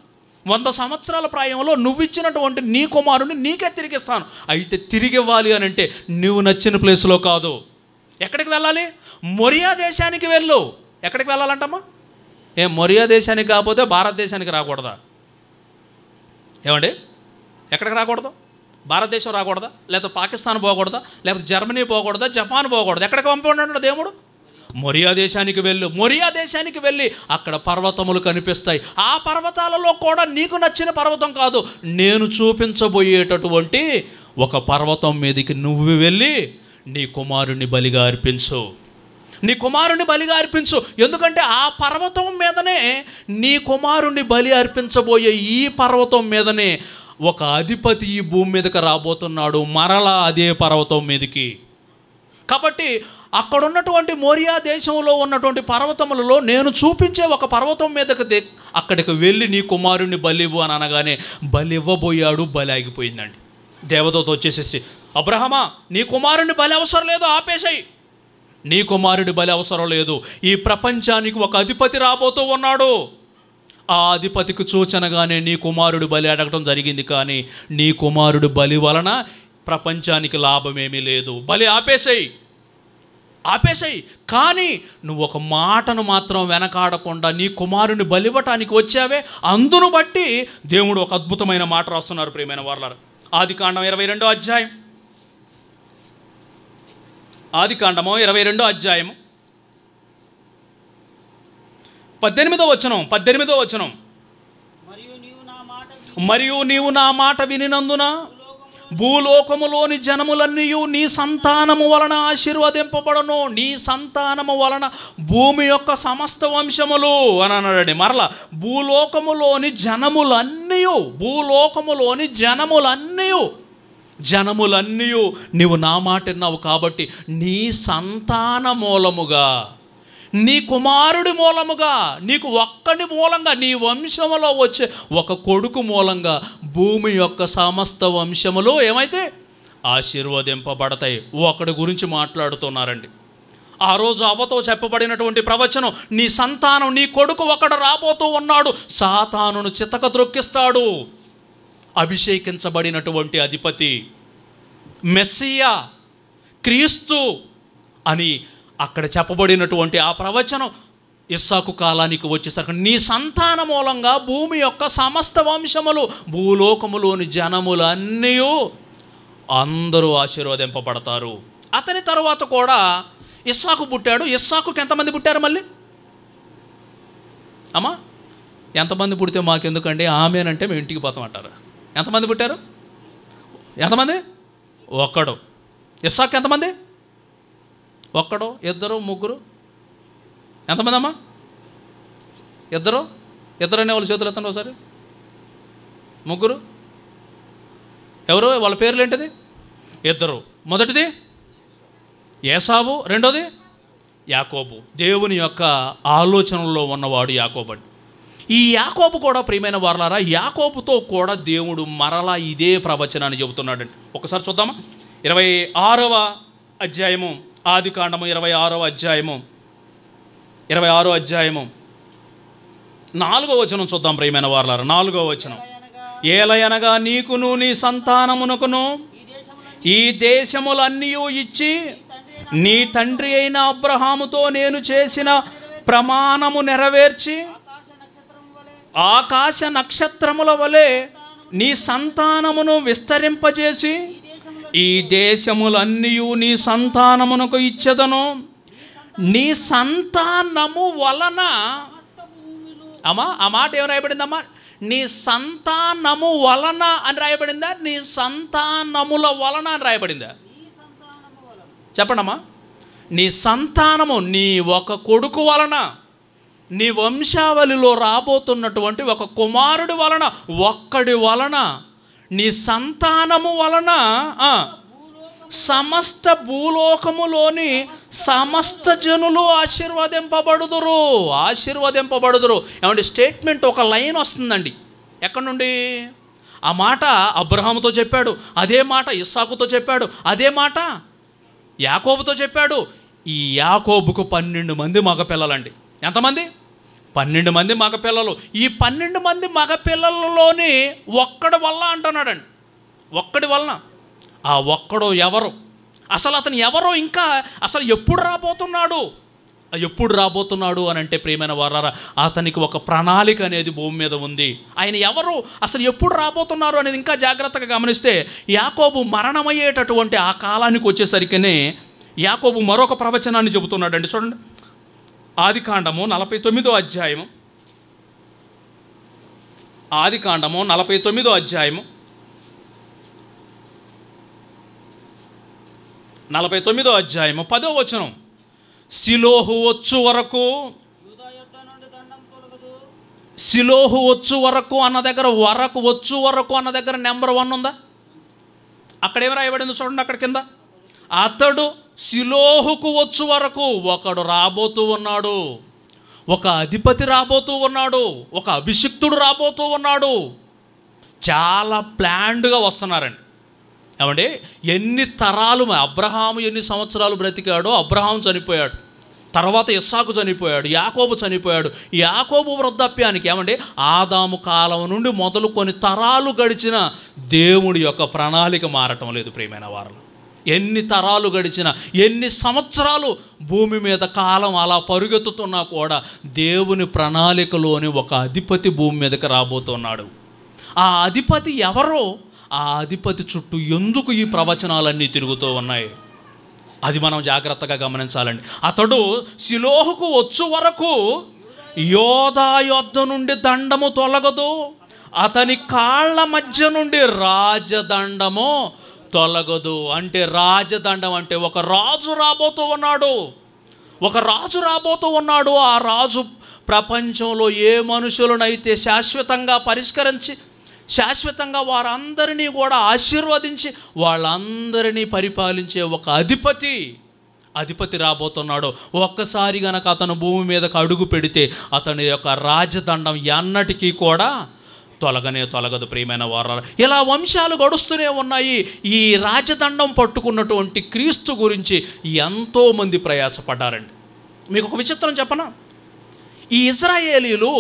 వంద సంవత్సరాల ప్రాయంలో నువ్వు ఇచ్చినటువంటి నీ కుమారుని నీకే తిరిగిస్తాను అయితే తిరిగి ఇవ్వాలి అని అంటే నువ్వు నచ్చిన ప్లేస్లో కాదు ఎక్కడికి వెళ్ళాలి మొరియా దేశానికి వెళ్ళు ఎక్కడికి వెళ్ళాలంటమ్మా ఏ మొరియా దేశానికి కాకపోతే భారతదేశానికి రాకూడదా ఏమండి ఎక్కడికి రాకూడదు భారతదేశం రాకూడదా లేకపోతే పాకిస్తాన్ పోకూడదా లేకపోతే జర్మనీ పోకూడదా జపాన్ పోకూడదు ఎక్కడికి పంపన్నాడు దేవుడు మొరియా దేశానికి వెళ్ళు మొరియా దేశానికి వెళ్ళి అక్కడ పర్వతములు కనిపిస్తాయి ఆ పర్వతాలలో కూడా నీకు నచ్చిన పర్వతం కాదు నేను చూపించబోయేటటువంటి ఒక పర్వతం మీదకి నువ్వు వెళ్ళి నీ కుమారుని బలిగా అర్పించు నీ కుమారుని బలిగా అర్పించు ఎందుకంటే ఆ పర్వతం మీదనే నీ కుమారుని బలి అర్పించబోయే ఈ పర్వతం మీదనే ఒక అధిపతి ఈ భూమి మీదకి రాబోతున్నాడు మరలా అదే పర్వతం మీదకి కాబట్టి అక్కడ ఉన్నటువంటి మోరియా దేశంలో ఉన్నటువంటి పర్వతములలో నేను చూపించే ఒక పర్వతం మీదకి దే అక్కడికి వెళ్ళి నీ కుమారుని బలివ్వు అని అనగానే బలి ఇవ్వబోయాడు బలి ఆగిపోయిందండి దేవదూత వచ్చేసేసి అబ్రహమా నీ కుమారుని బలి అవసరం లేదు ఆపేసాయి నీ కుమారుడి బలి అవసరం లేదు ఈ ప్రపంచానికి ఒక అధిపతి రాబోతూ ఉన్నాడు ఆ అధిపతికి సూచనగానే నీ కుమారుడు బలి అడగటం జరిగింది కానీ నీ కుమారుడు బలి వలన ప్రపంచానికి లాభమేమీ లేదు బలి ఆపేసాయి ఆపేసాయి కానీ నువ్వు ఒక మాటను మాత్రం వెనకాడకుండా నీ కుమారుని బలివ్వటానికి వచ్చావే అందును బట్టి దేవుడు ఒక అద్భుతమైన మాట రాస్తున్నారు ప్రియమైన వాళ్ళ ఆది కాండం ఇరవై రెండో అధ్యాయం ఆది కాండము ఇరవై రెండో అధ్యాయం పద్దెనిమిదో వచనం పద్దెనిమిదో వచనం మరియు నీవు నా మాట విని మరియు నీవు నా మాట వినినందున భూలోకములో భూలోకములోని జనములన్నీ నీ సంతానము వలన ఆశీర్వదింపబడను నీ సంతానము వలన భూమి యొక్క సమస్త వంశములు అని అన్నాడండి మరలా భూలోకములోని జనములన్నీ భూలోకములోని జనములన్నీ జనములన్నీ నీవు నా మాట విన్నావు కాబట్టి నీ సంతాన మూలముగా నీ కుమారుడి మూలముగా నీకు ఒక్కడి మూలంగా నీ వంశములో వచ్చే ఒక కొడుకు మూలంగా భూమి యొక్క సమస్త వంశములు ఏమైతే ఆశీర్వదింపబడతాయి ఒకడి గురించి మాట్లాడుతున్నారండి ఆ రోజు అవ్వతో చెప్పబడినటువంటి ప్రవచనం నీ సంతానం నీ కొడుకు ఒకడు రాబోతూ ఉన్నాడు సాతానును చితక త్రొక్కిస్తాడు అభిషేకించబడినటువంటి అధిపతి మెస్సియా క్రీస్తు అని అక్కడ చెప్పబడినటువంటి ఆ ప్రవచనం ఇస్సాకు కాలానికి వచ్చేసరికి నీ సంతాన మూలంగా భూమి యొక్క సమస్త వంశములు భూలోకములోని జనములన్నీ అందరూ ఆశీర్వదింపబడతారు అతని తరువాత కూడా ఇస్సాకు పుట్టాడు ఇస్సాకుకి ఎంతమంది పుట్టారు మళ్ళీ అమ్మా ఎంతమంది పుడితే మాకెందుకండి ఆమెనంటే మేము ఇంటికి పోతాం అంటారు ఎంతమంది పుట్టారు ఎంతమంది ఒక్కడు ఇస్సాకు ఎంతమంది ఒక్కడు ఇద్దరు ముగ్గురు ఎంతమంది అమ్మా ఇద్దరు ఇద్దరు అనే వాళ్ళ చేతులు ఎత్తండి ఒకసారి ముగ్గురు ఎవరు వాళ్ళ పేర్లు ఏంటిది ఇద్దరు మొదటిది ఏసావు రెండోది యాకోబు దేవుని యొక్క ఆలోచనలో ఉన్నవాడు యాకోబు ఈ యాకోబు కూడా ప్రియమైన వారలారా యాకోబుతో కూడా దేవుడు మరలా ఇదే ప్రవచనాన్ని చెబుతున్నాడండి ఒకసారి చూద్దామా ఇరవై ఆరవ అధ్యాయము ఆది కాండము ఇరవై ఆరవ అధ్యాయము ఇరవై ఆరో అధ్యాయము నాలుగో వచనం చూద్దాం ప్రియమైన వారలారా నాలుగో వచనం అనగా ఏలయనగా నీకును నీ సంతానమునకును ఈ దేశముల ఈ దేశములన్నీ ఇచ్చి నీ తండ్రి అయిన అబ్రహాముతో నేను చేసిన ప్రమాణము నెరవేర్చి ఆకాశ నక్షత్రం వలె ఆకాశ నక్షత్రముల వలె నీ సంతానమును విస్తరింపజేసి ఈ దేశములన్నీ నీ సంతానమునకు ఇచ్చదను నీ సంతానము వలన అమ్మా ఆ మాట ఏం రాయబడిందమ్మా నీ సంతానము వలన అని రాయబడిందా నీ సంతానముల వలన అని రాయబడిందా చెప్పండమ్మా నీ సంతానము నీ ఒక కొడుకు వలన నీ వంశావళిలో రాబోతున్నటువంటి ఒక కుమారుడి వలన ఒక్కడి వలన నీ సంతానము వలన ఆ, సమస్త భూలోకములోని సమస్త జనులు ఆశీర్వదింపబడుదురు ఆశీర్వదింపబడుదురు ఏమంటే స్టేట్మెంట్ ఒక లైన్ వస్తుందండి ఎక్కడి నుండి ఆ మాట అబ్రహాముతో చెప్పాడు అదే మాట ఇస్సాకుతో చెప్పాడు అదే మాట యాకోబుతో చెప్పాడు ఈ యాకోబుకు పన్నెండు మంది మగపిల్లలండి ఎంతమంది పన్నెండు మంది మగపిల్లలు ఈ పన్నెండు మంది మగపిల్లలలోని ఒక్కడి వల్ల అంటున్నాడండి ఒక్కడి వలన ఆ ఒక్కడు ఎవరు అసలు అతను ఎవరో ఇంకా అసలు ఎప్పుడు రాబోతున్నాడు ఆ ఎప్పుడు రాబోతున్నాడు అని అంటే ప్రియమైన వారారా అతనికి ఒక ప్రణాళిక అనేది భూమి మీద ఉంది ఆయన ఎవరు అసలు ఎప్పుడు రాబోతున్నారు అనేది ఇంకా జాగ్రత్తగా గమనిస్తే యాకోబు మరణమయ్యేటటువంటి ఆ కాలానికి వచ్చేసరికనే యాకోబు మరొక ప్రవచనాన్ని చెబుతున్నాడండి చూడండి ఆది కాండము నలభై తొమ్మిదో అధ్యాయము ఆది కాండము నలభై తొమ్మిదో అధ్యాయము నలభై తొమ్మిదో అధ్యాయము పదో వచనం సిలోహు వచ్చు వరకు యూదా యొద్ద నుండి దండం తొలగదు సిలోహు వచ్చు వరకు అన్న దగ్గర వరకు వచ్చు వరకు అన్న దగ్గర నెంబర్ వన్ ఉందా అక్కడ ఏమి రాయబడింది చూడండి అక్కడ కింద అతడు సిలోహుకు వచ్చు వరకు ఒకడు రాబోతూ ఉన్నాడు ఒక అధిపతి రాబోతూ ఉన్నాడు ఒక అభిషిక్తుడు రాబోతూ ఉన్నాడు చాలా ప్లాన్డ్గా వస్తున్నారండి ఏమండి ఎన్ని తరాలు అబ్రహాము ఎన్ని సంవత్సరాలు బ్రతికాడో అబ్రహాం చనిపోయాడు తర్వాత ఇస్సాకు చనిపోయాడు యాకోబు చనిపోయాడు యాకోబు వృద్ధాప్యానికి ఏమండి ఆదాము కాలం నుండి మొదలుకొని తరాలు గడిచిన దేవుడి యొక్క ప్రణాళిక మారటం లేదు ప్రియమైన వారిలో ఎన్ని తరాలు గడిచిన ఎన్ని సంవత్సరాలు భూమి మీద కాలం అలా పరుగెత్తుతున్నా కూడా దేవుని ప్రణాళికలోని ఒక అధిపతి భూమి మీదకి రాబోతున్నాడు ఆ అధిపతి ఎవరో ఆ అధిపతి చుట్టూ ఎందుకు ఈ ప్రవచనాలన్నీ తిరుగుతూ ఉన్నాయి అది మనం జాగ్రత్తగా గమనించాలండి అతడు శిలోహుకు వచ్చు వరకు యోధా యొద్ద నుండి దండము తొలగదు అతని కాళ్ళ మధ్య నుండి రాజదండము తొలగదు అంటే రాజదండం అంటే ఒక రాజు రాబోతూ ఉన్నాడు ఒక రాజు రాబోతూ ఉన్నాడు ఆ రాజు ప్రపంచంలో ఏ మనుషులనైతే శాశ్వతంగా పరిష్కరించి శాశ్వతంగా వారందరినీ కూడా ఆశీర్వదించి వాళ్ళందరినీ పరిపాలించే ఒక అధిపతి అధిపతి రాబోతున్నాడు ఒక్కసారి గనక అతను భూమి మీదకు అడుగు పెడితే అతని యొక్క రాజదండం ఎన్నటికీ కూడా తొలగనే తొలగదు ప్రియమైన వారు ఇలా వంశాలు గడుస్తూనే ఉన్నాయి ఈ రాజదండం పట్టుకున్నటువంటి క్రీస్తు గురించి ఎంతోమంది ప్రయాసపడ్డారండి మీకు ఒక విచిత్రం చెప్పనా ఈ ఇజ్రాయేలీలు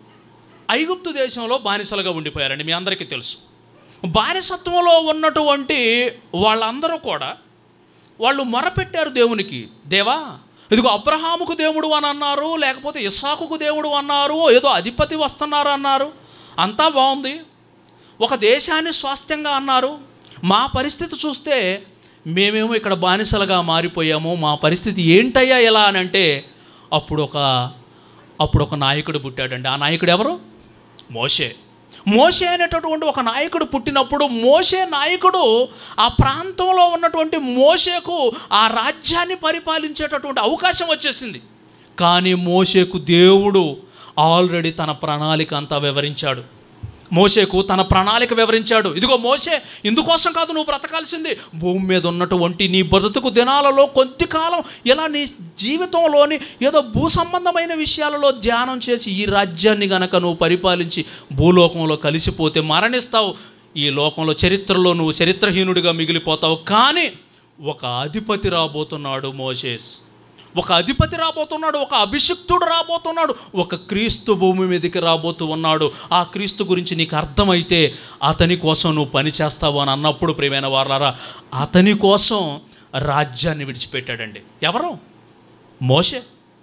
ఐగుప్తు దేశంలో బానిసలుగా ఉండిపోయారండి మీ అందరికీ తెలుసు బానిసత్వంలో ఉన్నటువంటి వాళ్ళందరూ కూడా వాళ్ళు మొరపెట్టారు దేవునికి దేవా ఇదిగో అబ్రహాముకు దేవుడు అని అన్నారు లేకపోతే ఇస్సాకుకు దేవుడు అన్నారు ఏదో అధిపతి వస్తున్నారు అన్నారు అంతా బాగుంది ఒక దేశాన్ని స్వాస్థ్యంగా అన్నారు మా పరిస్థితి చూస్తే మేమేమో ఇక్కడ బానిసలుగా మారిపోయాము మా పరిస్థితి ఏంటయ్యా ఎలా అని అంటే అప్పుడు ఒక అప్పుడు ఒక నాయకుడు పుట్టాడండి ఆ నాయకుడు ఎవరు మోషే మోషే అనేటటువంటి ఒక నాయకుడు పుట్టినప్పుడు మోషే నాయకుడు ఆ ప్రాంతంలో ఉన్నటువంటి మోషేకు ఆ రాజ్యాన్ని పరిపాలించేటటువంటి అవకాశం వచ్చేసింది కానీ మోషేకు దేవుడు ఆల్రెడీ తన ప్రణాళిక అంతా వివరించాడు మోషేకు తన ప్రణాళిక వివరించాడు ఇదిగో మోషే ఇందుకోసం కాదు నువ్వు బ్రతకాల్సింది భూమి మీద ఉన్నటువంటి నీ బ్రతుకు దినాలలో కొద్ది కాలం ఇలా నీ జీవితంలోని ఏదో భూ సంబంధమైన విషయాలలో ధ్యానం చేసి ఈ రాజ్యాన్ని గనక నువ్వు పరిపాలించి భూలోకంలో కలిసిపోతే మరణిస్తావు ఈ లోకంలో చరిత్రలో నువ్వు చరిత్రహీనుడిగా మిగిలిపోతావు కానీ ఒక అధిపతి రాబోతున్నాడు మోషేస్ ఒక అధిపతి రాబోతున్నాడు ఒక అభిషిక్తుడు రాబోతున్నాడు ఒక క్రీస్తు భూమి మీదకి రాబోతూ ఉన్నాడు ఆ క్రీస్తు గురించి నీకు అర్థమైతే అతని కోసం నువ్వు పని చేస్తావు అని అన్నప్పుడు ప్రియమైన వారారా అతని కోసం రాజ్యాన్ని విడిచిపెట్టాడండి ఎవరు మోషే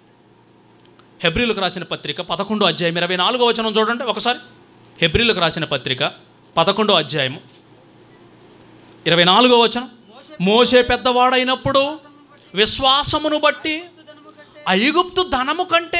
హెబ్రిలకు రాసిన పత్రిక పదకొండో అధ్యాయం ఇరవై నాలుగో వచనం చూడండి ఒకసారి హెబ్రిలకు రాసిన పత్రిక పదకొండో అధ్యాయము ఇరవై నాలుగో వచనం మోసే పెద్దవాడైనప్పుడు విశ్వాసమును బట్టి ఐగుప్తు ధనము కంటే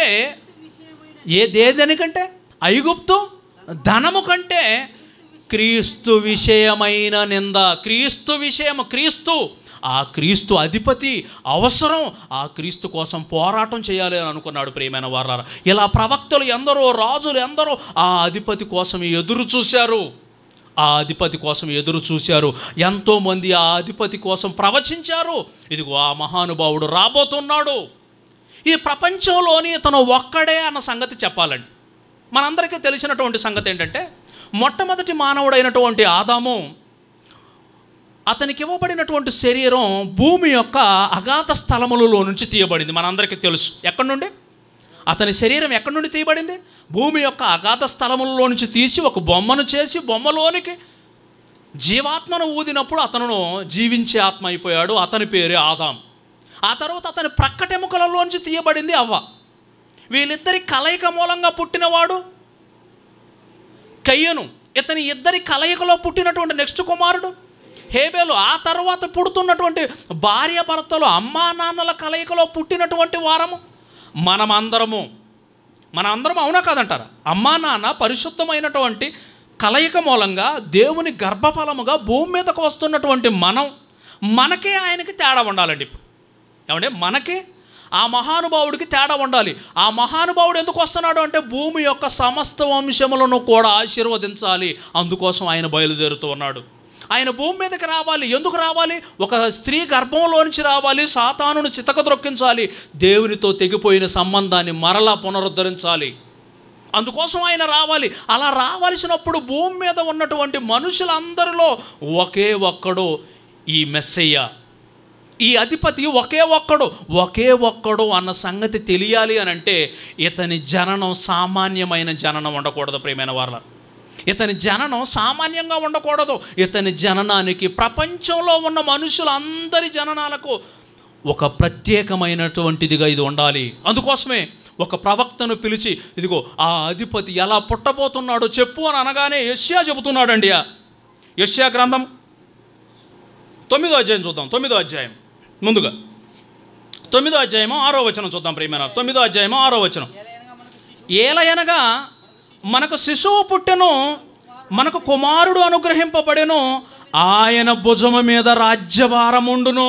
ఏ దేనికంటే ఐగుప్తు ధనము కంటే క్రీస్తు విషయమైన నింద క్రీస్తు విషయం క్రీస్తు ఆ క్రీస్తు అధిపతి అవసరం ఆ క్రీస్తు కోసం పోరాటం చేయాలి అని అనుకున్నాడు ప్రియమైన వారారా ఇలా ప్రవక్తలు ఎందరో రాజులు ఎందరో ఆ అధిపతి కోసం ఎదురు చూశారు ఆ అధిపతి కోసం ఎదురు చూశారు ఎంతోమంది ఆ అధిపతి కోసం ప్రవచించారు ఇదిగో ఆ మహానుభావుడు రాబోతున్నాడు ఈ ప్రపంచంలోని తను ఒక్కడే అన్న సంగతి చెప్పాలండి మనందరికీ తెలిసినటువంటి సంగతి ఏంటంటే మొట్టమొదటి మానవుడైనటువంటి ఆదాము అతనికి ఇవ్వబడినటువంటి శరీరం భూమి యొక్క అగాధ స్థలములలో నుంచి తీయబడింది మనందరికీ తెలుసు ఎక్కడి నుండి అతని శరీరం ఎక్కడి నుండి తీయబడింది భూమి యొక్క అగాధ స్థలములలో నుంచి తీసి ఒక బొమ్మను చేసి బొమ్మలోనికి జీవాత్మను ఊదినప్పుడు అతను జీవించే ఆత్మ అయిపోయాడు అతని పేరే ఆదాం ఆ తర్వాత అతని ప్రక్కటెముకలలోంచి తీయబడింది అవ్వ వీళ్ళిద్దరి కలయిక మూలంగా పుట్టినవాడు కయ్యను ఇతని ఇద్దరి కలయికలో పుట్టినటువంటి నెక్స్ట్ కుమారుడు హేబేలు ఆ తర్వాత పుడుతున్నటువంటి భార్య భర్తలు అమ్మా నాన్నల కలయికలో పుట్టినటువంటి వారము మనమందరము మన అందరం అవునా కాదంటారా అమ్మా నాన్న పరిశుద్ధమైనటువంటి కలయిక మూలంగా దేవుని గర్భఫలముగా భూమి మీదకు వస్తున్నటువంటి మనం మనకే ఆయనకి తేడా ఉండాలండి ఇప్పుడు ఏమంటే మనకే ఆ మహానుభావుడికి తేడా ఉండాలి ఆ మహానుభావుడు ఎందుకు వస్తున్నాడు అంటే భూమి యొక్క సమస్త వంశములను కూడా ఆశీర్వదించాలి అందుకోసం ఆయన బయలుదేరుతూ ఉన్నాడు ఆయన భూమి మీదకి రావాలి ఎందుకు రావాలి ఒక స్త్రీ గర్భంలో నుంచి రావాలి సాతానును చితకద్రొక్కించాలి దేవునితో తెగిపోయిన సంబంధాన్ని మరలా పునరుద్ధరించాలి అందుకోసం ఆయన రావాలి అలా రావాల్సినప్పుడు భూమి మీద ఉన్నటువంటి మనుషులందరిలో ఒకే ఒక్కడు ఈ మెస్సయ్య ఈ అధిపతి ఒకే ఒక్కడు ఒకే ఒక్కడు అన్న సంగతి తెలియాలి అని అంటే ఇతని జననం సామాన్యమైన జననం ఉండకూడదు ప్రియమైన వాళ్ళ ఇతని జననం సామాన్యంగా ఉండకూడదు ఇతని జననానికి ప్రపంచంలో ఉన్న మనుషులందరి జననాలకు ఒక ప్రత్యేకమైనటువంటిదిగా ఇది ఉండాలి అందుకోసమే ఒక ప్రవక్తను పిలిచి ఇదిగో ఆ అధిపతి ఎలా పుట్టబోతున్నాడో చెప్పు అని అనగానే యష్యా చెబుతున్నాడండి ఆ యష్యా గ్రంథం తొమ్మిదో అధ్యాయం చూద్దాం తొమ్మిదో అధ్యాయం ముందుగా తొమ్మిదో అధ్యాయము ఆరో వచనం చూద్దాం ప్రియమైన తొమ్మిదో అధ్యాయము ఆరో వచనం ఏలయనగా మనకు శిశువు పుట్టెను మనకు కుమారుడు అనుగ్రహింపబడెను ఆయన భుజము మీద రాజ్యభారం ఉండును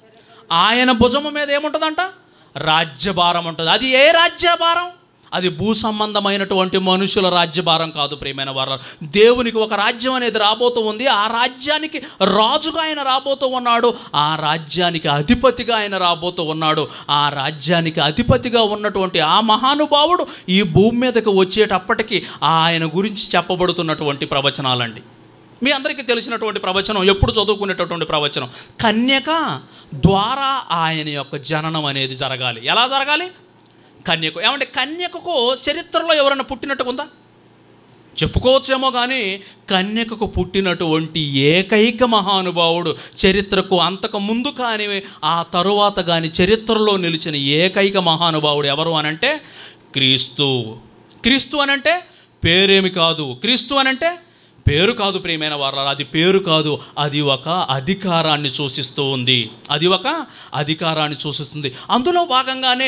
ఆయన భుజము మీద ఏముంటుందంట రాజ్యభారం ఉంటుంది అది ఏ రాజ్యభారం అది భూ సంబంధమైనటువంటి మనుషుల రాజ్యభారం కాదు ప్రియమైన వారు దేవునికి ఒక రాజ్యం అనేది రాబోతూ ఉంది ఆ రాజ్యానికి రాజుగా ఆయన రాబోతూ ఉన్నాడు ఆ రాజ్యానికి అధిపతిగా ఆయన రాబోతూ ఉన్నాడు ఆ రాజ్యానికి అధిపతిగా ఉన్నటువంటి ఆ మహానుభావుడు ఈ భూమి మీదకి వచ్చేటప్పటికి ఆయన గురించి చెప్పబడుతున్నటువంటి ప్రవచనాలండి మీ అందరికీ తెలిసినటువంటి ప్రవచనం ఎప్పుడు చదువుకునేటటువంటి ప్రవచనం కన్యక ద్వారా ఆయన యొక్క జననం అనేది జరగాలి ఎలా జరగాలి కన్యకు ఏమంటే కన్యకకు చరిత్రలో ఎవరైనా పుట్టినట్టు ఉందా చెప్పుకోవచ్చేమో కానీ కన్యకకు పుట్టినటువంటి ఏకైక మహానుభావుడు చరిత్రకు అంతకు ముందు కానీ ఆ తరువాత కానీ చరిత్రలో నిలిచిన ఏకైక మహానుభావుడు ఎవరు అనంటే క్రీస్తు క్రీస్తు అనంటే పేరేమి కాదు క్రీస్తు అనంటే పేరు కాదు ప్రియమైన వారు అది పేరు కాదు అది ఒక అధికారాన్ని సూచిస్తూ ఉంది అది ఒక అధికారాన్ని సూచిస్తుంది అందులో భాగంగానే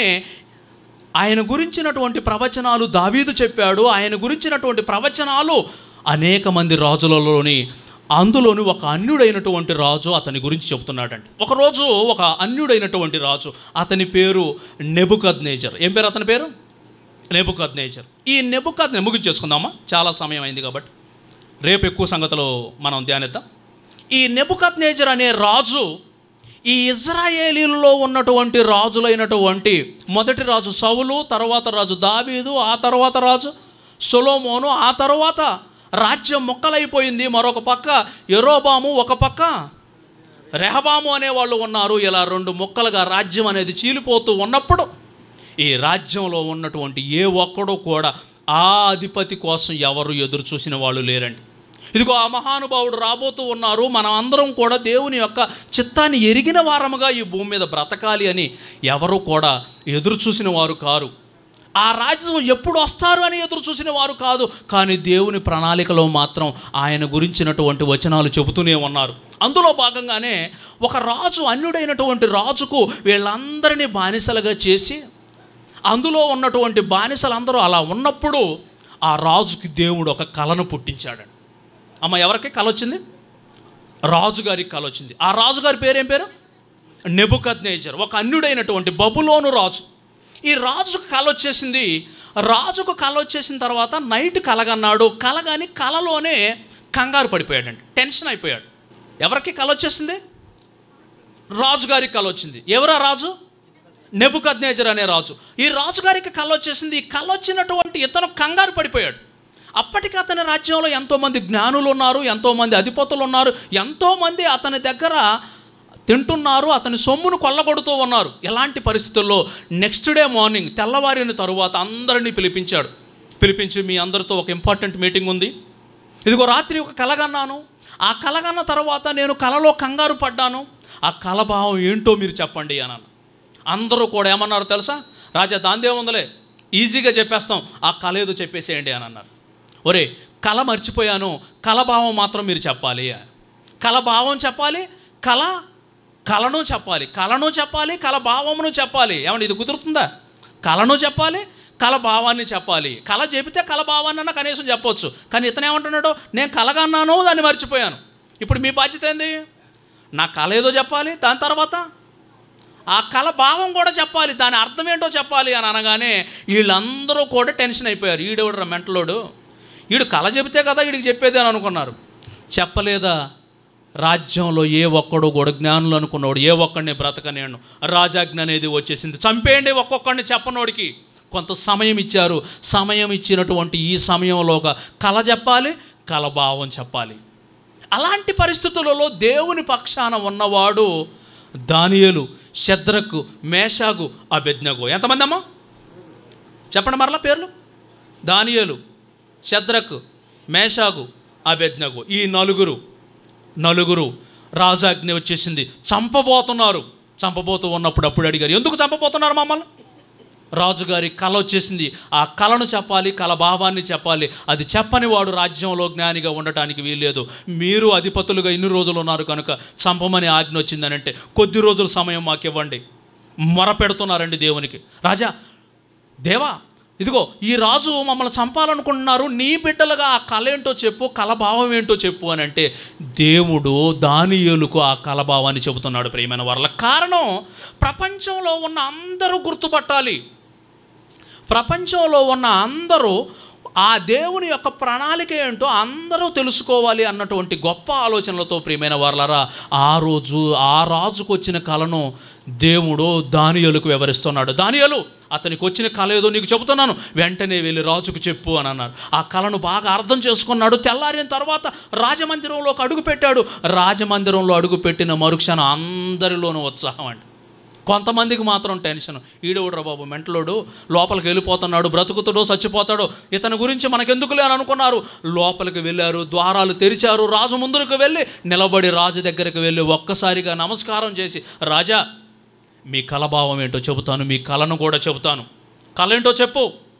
ఆయన గురించినటువంటి ప్రవచనాలు దావీదు చెప్పాడు ఆయన గురించినటువంటి ప్రవచనాలు అనేక మంది రాజులలోని అందులోని ఒక అన్యుడైనటువంటి రాజు అతని గురించి చెబుతున్నాడండి ఒకరోజు ఒక అన్యుడైనటువంటి రాజు అతని పేరు నెబుకద్ నేజర్ ఏం పేరు అతని పేరు నెబుకద్ నేజర్ ఈ నెబుకద్ ముగించేసుకుందామా చాలా సమయం అయింది కాబట్టి రేపు ఎక్కువ సంగతులు మనం ధ్యానిద్దాం ఈ నెబుకద్ నేజర్ అనే రాజు ఈ ఇజ్రాయేలీల్లో ఉన్నటువంటి రాజులైనటువంటి మొదటి రాజు సౌలు తర్వాత రాజు దావీదు ఆ తర్వాత రాజు సొలోమోను ఆ తర్వాత రాజ్యం మొక్కలైపోయింది మరొక పక్క ఎరోబాము ఒక పక్క రెహబాము అనేవాళ్ళు ఉన్నారు ఇలా రెండు ముక్కలుగా రాజ్యం అనేది చీలిపోతూ ఉన్నప్పుడు ఈ రాజ్యంలో ఉన్నటువంటి ఏ ఒక్కడూ కూడా ఆ అధిపతి కోసం ఎవరు ఎదురు చూసిన వాళ్ళు లేరండి ఇదిగో ఆ మహానుభావుడు రాబోతూ ఉన్నారు మనం అందరం కూడా దేవుని యొక్క చిత్తాన్ని ఎరిగిన వారముగా ఈ భూమి మీద బ్రతకాలి అని ఎవరు కూడా ఎదురు చూసిన వారు కారు ఆ రాజ్యం ఎప్పుడు వస్తారు అని ఎదురు చూసిన వారు కాదు కానీ దేవుని ప్రణాళికలో మాత్రం ఆయన గురించినటువంటి వచనాలు చెబుతూనే ఉన్నారు అందులో భాగంగానే ఒక రాజు అన్యుడైనటువంటి రాజుకు వీళ్ళందరినీ బానిసలుగా చేసి అందులో ఉన్నటువంటి బానిసలందరూ అలా ఉన్నప్పుడు ఆ రాజుకి దేవుడు ఒక కళను పుట్టించాడండి అమ్మ ఎవరికి కళ వచ్చింది రాజుగారికి కళ వచ్చింది ఆ రాజుగారి పేరేం పేరు నెబుకద్ నేచర్ ఒక అన్యుడైనటువంటి బబులోను రాజు ఈ రాజుకు కళ వచ్చేసింది రాజుకు కళ వచ్చేసిన తర్వాత నైట్ కలగన్నాడు కలగాని కలలోనే కంగారు పడిపోయాడండి టెన్షన్ అయిపోయాడు ఎవరికి కళ వచ్చేసింది రాజుగారికి కళ వచ్చింది ఎవరా రాజు నెబుకద్నేజర్ అనే రాజు ఈ రాజుగారికి కళ వచ్చేసింది ఈ కళ వచ్చినటువంటి ఇతను కంగారు పడిపోయాడు అప్పటికి అతని రాజ్యంలో ఎంతోమంది జ్ఞానులు ఉన్నారు ఎంతోమంది అధిపతులు ఉన్నారు ఎంతోమంది అతని దగ్గర తింటున్నారు అతని సొమ్మును కొల్లగొడుతూ ఉన్నారు ఎలాంటి పరిస్థితుల్లో నెక్స్ట్ డే మార్నింగ్ తెల్లవారిన తరువాత అందరినీ పిలిపించాడు పిలిపించి మీ అందరితో ఒక ఇంపార్టెంట్ మీటింగ్ ఉంది ఇదిగో రాత్రి ఒక కలగన్నాను ఆ కలగన్న తర్వాత నేను కలలో కంగారు పడ్డాను ఆ కలభావం ఏంటో మీరు చెప్పండి అని అన్న అందరూ కూడా ఏమన్నారు తెలుసా రాజా దాందే ఉందలే ఈజీగా చెప్పేస్తాం ఆ కళ ఏదో చెప్పేసేయండి అని అన్నారు ఒరే కళ మర్చిపోయాను కలభావం మాత్రం మీరు చెప్పాలి కలభావం చెప్పాలి కళ కళను చెప్పాలి కళను చెప్పాలి కళ భావమును చెప్పాలి ఏమండి ఇది కుదురుతుందా కళను చెప్పాలి కళ భావాన్ని చెప్పాలి కళ చెబితే కళ భావాన్ని అన్న కనీసం చెప్పొచ్చు కానీ ఇతను ఏమంటున్నాడు నేను కలగన్నాను దాన్ని మర్చిపోయాను ఇప్పుడు మీ బాధ్యత ఏంది నా కళ ఏదో చెప్పాలి దాని తర్వాత ఆ కళ భావం కూడా చెప్పాలి దాని అర్థం ఏంటో చెప్పాలి అని అనగానే వీళ్ళందరూ కూడా టెన్షన్ అయిపోయారు ఈడెవడరా మెంటలోడు వీడు కళ చెబితే కదా వీడికి చెప్పేది అని అనుకున్నారు చెప్పలేదా రాజ్యంలో ఏ ఒక్కడు కూడా జ్ఞానులు అనుకున్నవాడు ఏ ఒక్కడిని బ్రతకనేను రాజాజ్ఞ అనేది వచ్చేసింది చంపేయండి ఒక్కొక్కడిని చెప్పనోడికి కొంత సమయం ఇచ్చారు సమయం ఇచ్చినటువంటి ఈ సమయంలో ఒక కళ చెప్పాలి కలభావం చెప్పాలి అలాంటి పరిస్థితులలో దేవుని పక్షాన ఉన్నవాడు దానియేలు శద్రకు మేషాగు అభిజ్ఞగు ఎంతమంది అమ్మా చెప్పండి మరలా పేర్లు దానియేలు శద్రకు మేషాగు అభిజ్ఞగు ఈ నలుగురు నలుగురు రాజాజ్ఞ వచ్చేసింది చంపబోతున్నారు చంపబోతూ ఉన్నప్పుడు అప్పుడు అడిగారు ఎందుకు చంపబోతున్నారు మమ్మల్ని రాజుగారి కళ వచ్చేసింది ఆ కళను చెప్పాలి కళ భావాన్ని చెప్పాలి అది చెప్పని వాడు రాజ్యంలో జ్ఞానిగా ఉండటానికి వీల్లేదు మీరు అధిపతులుగా ఇన్ని రోజులు ఉన్నారు కనుక చంపమని ఆజ్ఞ వచ్చిందని అంటే కొద్ది రోజుల సమయం మాకు ఇవ్వండి మొర పెడుతున్నారండి దేవునికి రాజా దేవా ఇదిగో ఈ రాజు మమ్మల్ని చంపాలనుకుంటున్నారు నీ బిడ్డలుగా ఆ కళ ఏంటో చెప్పు కలభావం ఏంటో చెప్పు అని అంటే దేవుడు దానియేలుకు ఆ కలభావాన్ని చెబుతున్నాడు ప్రియమైన వాళ్ళ కారణం ప్రపంచంలో ఉన్న అందరూ గుర్తుపట్టాలి ప్రపంచంలో ఉన్న అందరూ ఆ దేవుని యొక్క ప్రణాళిక ఏంటో అందరూ తెలుసుకోవాలి అన్నటువంటి గొప్ప ఆలోచనలతో ప్రియమైన వాళ్ళరా ఆ రోజు ఆ రాజుకు వచ్చిన కళను దేవుడు దానియలుకు వివరిస్తున్నాడు దానియలు అతనికి వచ్చిన కళ ఏదో నీకు చెబుతున్నాను వెంటనే వెళ్ళి రాజుకు చెప్పు అని అన్నారు ఆ కళను బాగా అర్థం చేసుకున్నాడు తెల్లారిన తర్వాత రాజమందిరంలోకి అడుగుపెట్టాడు రాజమందిరంలో అడుగుపెట్టిన మరుక్షణం అందరిలోనూ ఉత్సాహం అండి కొంతమందికి మాత్రం టెన్షన్ ఈడవుడ్రా బాబు మెంటలోడు లోపలికి వెళ్ళిపోతున్నాడు బ్రతుకుతాడో చచ్చిపోతాడో ఇతని గురించి మనకెందుకులే అని అనుకున్నారు లోపలికి వెళ్ళారు ద్వారాలు తెరిచారు రాజు ముందుకు వెళ్ళి నిలబడి రాజు దగ్గరికి వెళ్ళి ఒక్కసారిగా నమస్కారం చేసి రాజా మీ కలభావం ఏంటో చెబుతాను మీ కళను కూడా చెబుతాను కళ ఏంటో చెప్పు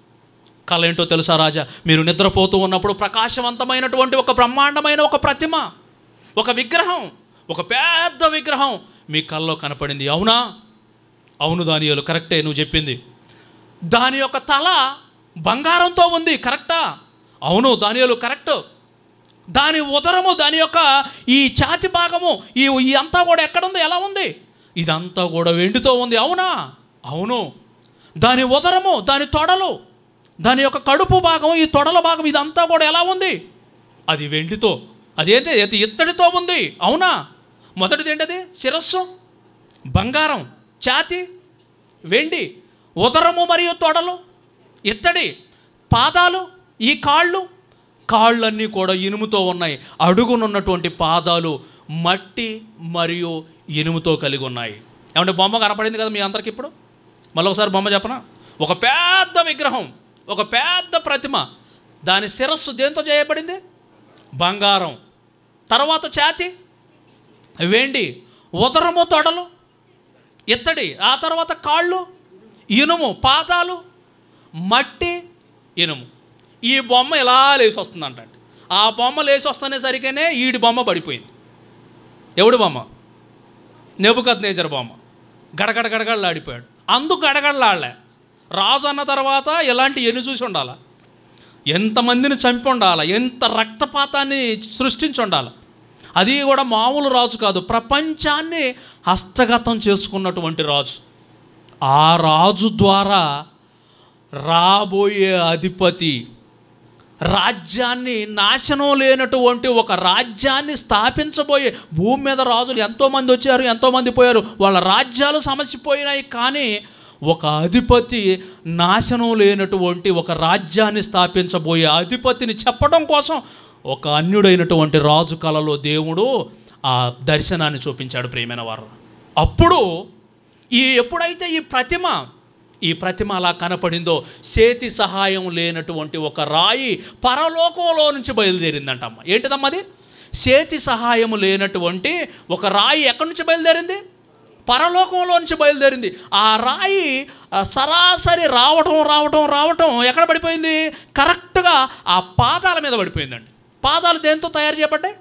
కళ ఏంటో తెలుసా రాజా మీరు నిద్రపోతూ ఉన్నప్పుడు ప్రకాశవంతమైనటువంటి ఒక బ్రహ్మాండమైన ఒక ప్రతిమ ఒక విగ్రహం ఒక పెద్ద విగ్రహం మీ కళ్ళలో కనపడింది అవునా అవును దానియాలు కరెక్టే నువ్వు చెప్పింది దాని యొక్క తల బంగారంతో ఉంది కరెక్టా అవును దానియాలు కరెక్ట్ దాని ఉదరము దాని యొక్క ఈ ఛాతి భాగము ఈ ఈ అంతా కూడా ఎక్కడుంది ఎలా ఉంది ఇదంతా కూడా వెండితో ఉంది అవునా అవును దాని ఉదరము దాని తొడలు దాని యొక్క కడుపు భాగం ఈ తొడల భాగం ఇదంతా కూడా ఎలా ఉంది అది వెండితో అదేంటి అది ఇత్తడితో ఉంది అవునా మొదటిది ఏంటది శిరస్సు బంగారం ఛాతి వెండి ఉదరము మరియు తొడలు ఇత్తడి పాదాలు ఈ కాళ్ళు కాళ్ళన్నీ కూడా ఇనుముతో ఉన్నాయి అడుగునున్నటువంటి పాదాలు మట్టి మరియు ఇనుముతో కలిగి ఉన్నాయి ఏమంటే బొమ్మ కనపడింది కదా మీ అందరికి ఇప్పుడు మళ్ళీ ఒకసారి బొమ్మ చెప్పనా ఒక పెద్ద విగ్రహం ఒక పెద్ద ప్రతిమ దాని శిరస్సు దేంతో చేయబడింది బంగారం తర్వాత ఛాతి వెండి ఉదరము తొడలు ఇత్తడి ఆ తర్వాత కాళ్ళు ఇనుము పాదాలు మట్టి ఇనుము ఈ బొమ్మ ఇలా లేచి వస్తుందంట ఆ బొమ్మ లేచి వస్తునేసరికనే ఈడి బొమ్మ పడిపోయింది ఎవడి బొమ్మ నెబుకత్ నేచర్ బొమ్మ గడగడ గడగడలాడిపోయాడు అందుకు గడగడలాడలే రాజు అన్న తర్వాత ఇలాంటి ఎన్ని చూసి ఉండాలా ఎంతమందిని చంపి ఉండాలా ఎంత రక్తపాతాన్ని సృష్టించి ఉండాలి అది కూడా మామూలు రాజు కాదు ప్రపంచాన్ని హస్తగతం చేసుకున్నటువంటి రాజు ఆ రాజు ద్వారా రాబోయే అధిపతి రాజ్యాన్ని నాశనం లేనటువంటి ఒక రాజ్యాన్ని స్థాపించబోయే భూమి మీద రాజులు ఎంతోమంది వచ్చారు ఎంతోమంది పోయారు వాళ్ళ రాజ్యాలు సమసిపోయినాయి కానీ ఒక అధిపతి నాశనం లేనటువంటి ఒక రాజ్యాన్ని స్థాపించబోయే అధిపతిని చెప్పడం కోసం ఒక అన్యుడైనటువంటి రాజు కలలో దేవుడు ఆ దర్శనాన్ని చూపించాడు ప్రియమైన వారు అప్పుడు ఈ ఎప్పుడైతే ఈ ప్రతిమ ఈ ప్రతిమ అలా కనపడిందో చేతి సహాయం లేనటువంటి ఒక రాయి పరలోకంలో నుంచి బయలుదేరిందంటమ్మ ఏంటిదమ్మా అది చేతి సహాయం లేనటువంటి ఒక రాయి ఎక్కడి నుంచి బయలుదేరింది పరలోకంలో నుంచి బయలుదేరింది ఆ రాయి ఆ, సరాసరి రావటం రావటం రావటం ఎక్కడ పడిపోయింది కరెక్ట్గా ఆ పాదాల మీద పడిపోయిందండి పాదాలు దేంతో తయారు చేయబడ్డాయి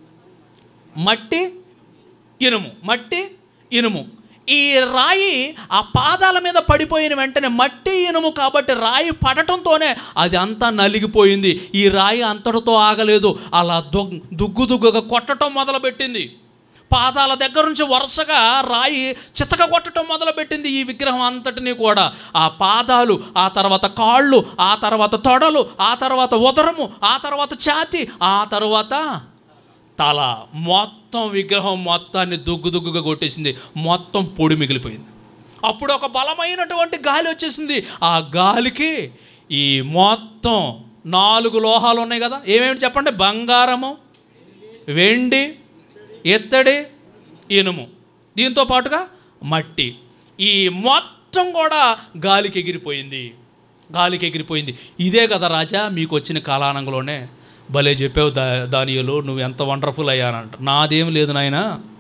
మట్టి ఇనుము మట్టి ఇనుము ఈ రాయి ఆ పాదాల మీద పడిపోయిన వెంటనే మట్టి ఇనుము కాబట్టి రాయి పడటంతోనే అది అంతా నలిగిపోయింది ఈ రాయి అంతటితో ఆగలేదు అలా దుగ్ దుగ్గు దుగ్గుగా కొట్టడం మొదలుపెట్టింది పాదాల దగ్గర నుంచి వరుసగా రాయి చితక కొట్టడం మొదలుపెట్టింది ఈ విగ్రహం అంతటిని కూడా ఆ పాదాలు ఆ తర్వాత కాళ్ళు ఆ తర్వాత తొడలు ఆ తర్వాత ఉదరము ఆ తర్వాత ఛాతి ఆ తర్వాత తల మొత్తం విగ్రహం మొత్తాన్ని దుగ్గు దుగ్గుగా కొట్టేసింది మొత్తం పొడి మిగిలిపోయింది అప్పుడు ఒక బలమైనటువంటి గాలి వచ్చేసింది ఆ గాలికి ఈ మొత్తం నాలుగు లోహాలు ఉన్నాయి కదా ఏమేమి చెప్పండి బంగారము వెండి ఎత్తడి ఇనుము దీంతో పాటుగా మట్టి ఈ మొత్తం కూడా గాలికి ఎగిరిపోయింది గాలికి ఎగిరిపోయింది ఇదే కదా రాజా మీకు వచ్చిన కాలానంలోనే భలే చెప్పావు దా దానియలు నువ్వు ఎంత వండర్ఫుల్ అయ్యానంట నాదేం లేదు నాయనా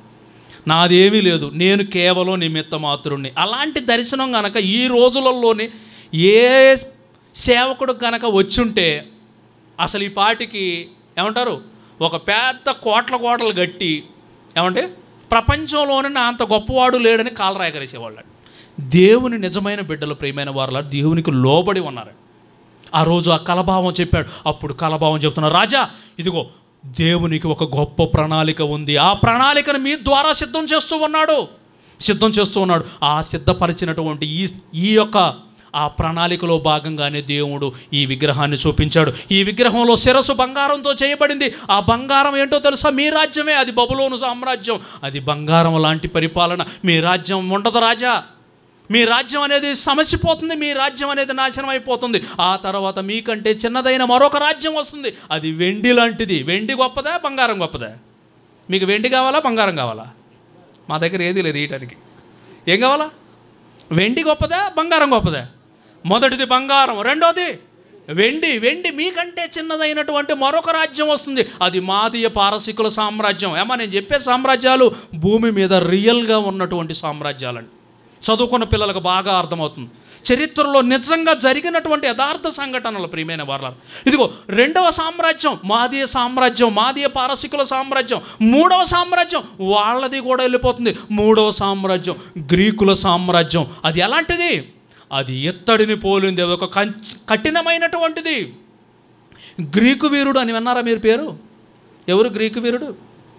నాదేమీ లేదు నేను కేవలం నిమిత్త మాత్రుణ్ణి అలాంటి దర్శనం గనక ఈ రోజులలోనే ఏ సేవకుడు గనక వచ్చుంటే అసలు ఈ పాటికి ఏమంటారు ఒక పెద్ద కోట్ల కోటలు కట్టి ఏమంటే ప్రపంచంలోనే నా అంత గొప్పవాడు లేడని కాలరాయగలిసేవాళ్ళు దేవుని నిజమైన బిడ్డలు ప్రియమైన వారు దేవునికి లోబడి ఉన్నారు ఆ రోజు ఆ కలభావం చెప్పాడు అప్పుడు కలభావం చెప్తున్నారు రాజా ఇదిగో దేవునికి ఒక గొప్ప ప్రణాళిక ఉంది ఆ ప్రణాళికను మీ ద్వారా సిద్ధం చేస్తూ ఉన్నాడు సిద్ధం చేస్తూ ఉన్నాడు ఆ సిద్ధపరిచినటువంటి ఈ ఈ యొక్క ఆ ప్రణాళికలో భాగంగానే దేవుడు ఈ విగ్రహాన్ని చూపించాడు ఈ విగ్రహంలో శిరస్సు బంగారంతో చేయబడింది ఆ బంగారం ఏంటో తెలుసా మీ రాజ్యమే అది బబులోను సామ్రాజ్యం అది బంగారం లాంటి పరిపాలన మీ రాజ్యం ఉండదు రాజా మీ రాజ్యం అనేది సమసిపోతుంది మీ రాజ్యం అనేది నాశనం అయిపోతుంది ఆ తర్వాత మీకంటే చిన్నదైన మరొక రాజ్యం వస్తుంది అది వెండి లాంటిది వెండి గొప్పదా బంగారం గొప్పదా మీకు వెండి కావాలా బంగారం కావాలా మా దగ్గర ఏది లేదు ఈయటానికి ఏం కావాలా వెండి గొప్పదా బంగారం గొప్పదా మొదటిది బంగారం రెండోది వెండి వెండి మీకంటే చిన్నదైనటువంటి మరొక రాజ్యం వస్తుంది అది మాదీయ పారసికుల సామ్రాజ్యం ఏమా నేను చెప్పే సామ్రాజ్యాలు భూమి మీద రియల్గా ఉన్నటువంటి సామ్రాజ్యాలండి చదువుకున్న పిల్లలకు బాగా అర్థమవుతుంది చరిత్రలో నిజంగా జరిగినటువంటి యథార్థ సంఘటనలు ప్రియమైన వాళ్ళ ఇదిగో రెండవ సామ్రాజ్యం మాదీయ సామ్రాజ్యం మాదీయ పారసికుల సామ్రాజ్యం మూడవ సామ్రాజ్యం వాళ్ళది కూడా వెళ్ళిపోతుంది మూడవ సామ్రాజ్యం గ్రీకుల సామ్రాజ్యం అది ఎలాంటిది అది ఎత్తడిని పోలింది అది ఒక కం కఠినమైనటువంటిది గ్రీకు వీరుడు అని విన్నారా మీరు పేరు ఎవరు గ్రీకు వీరుడు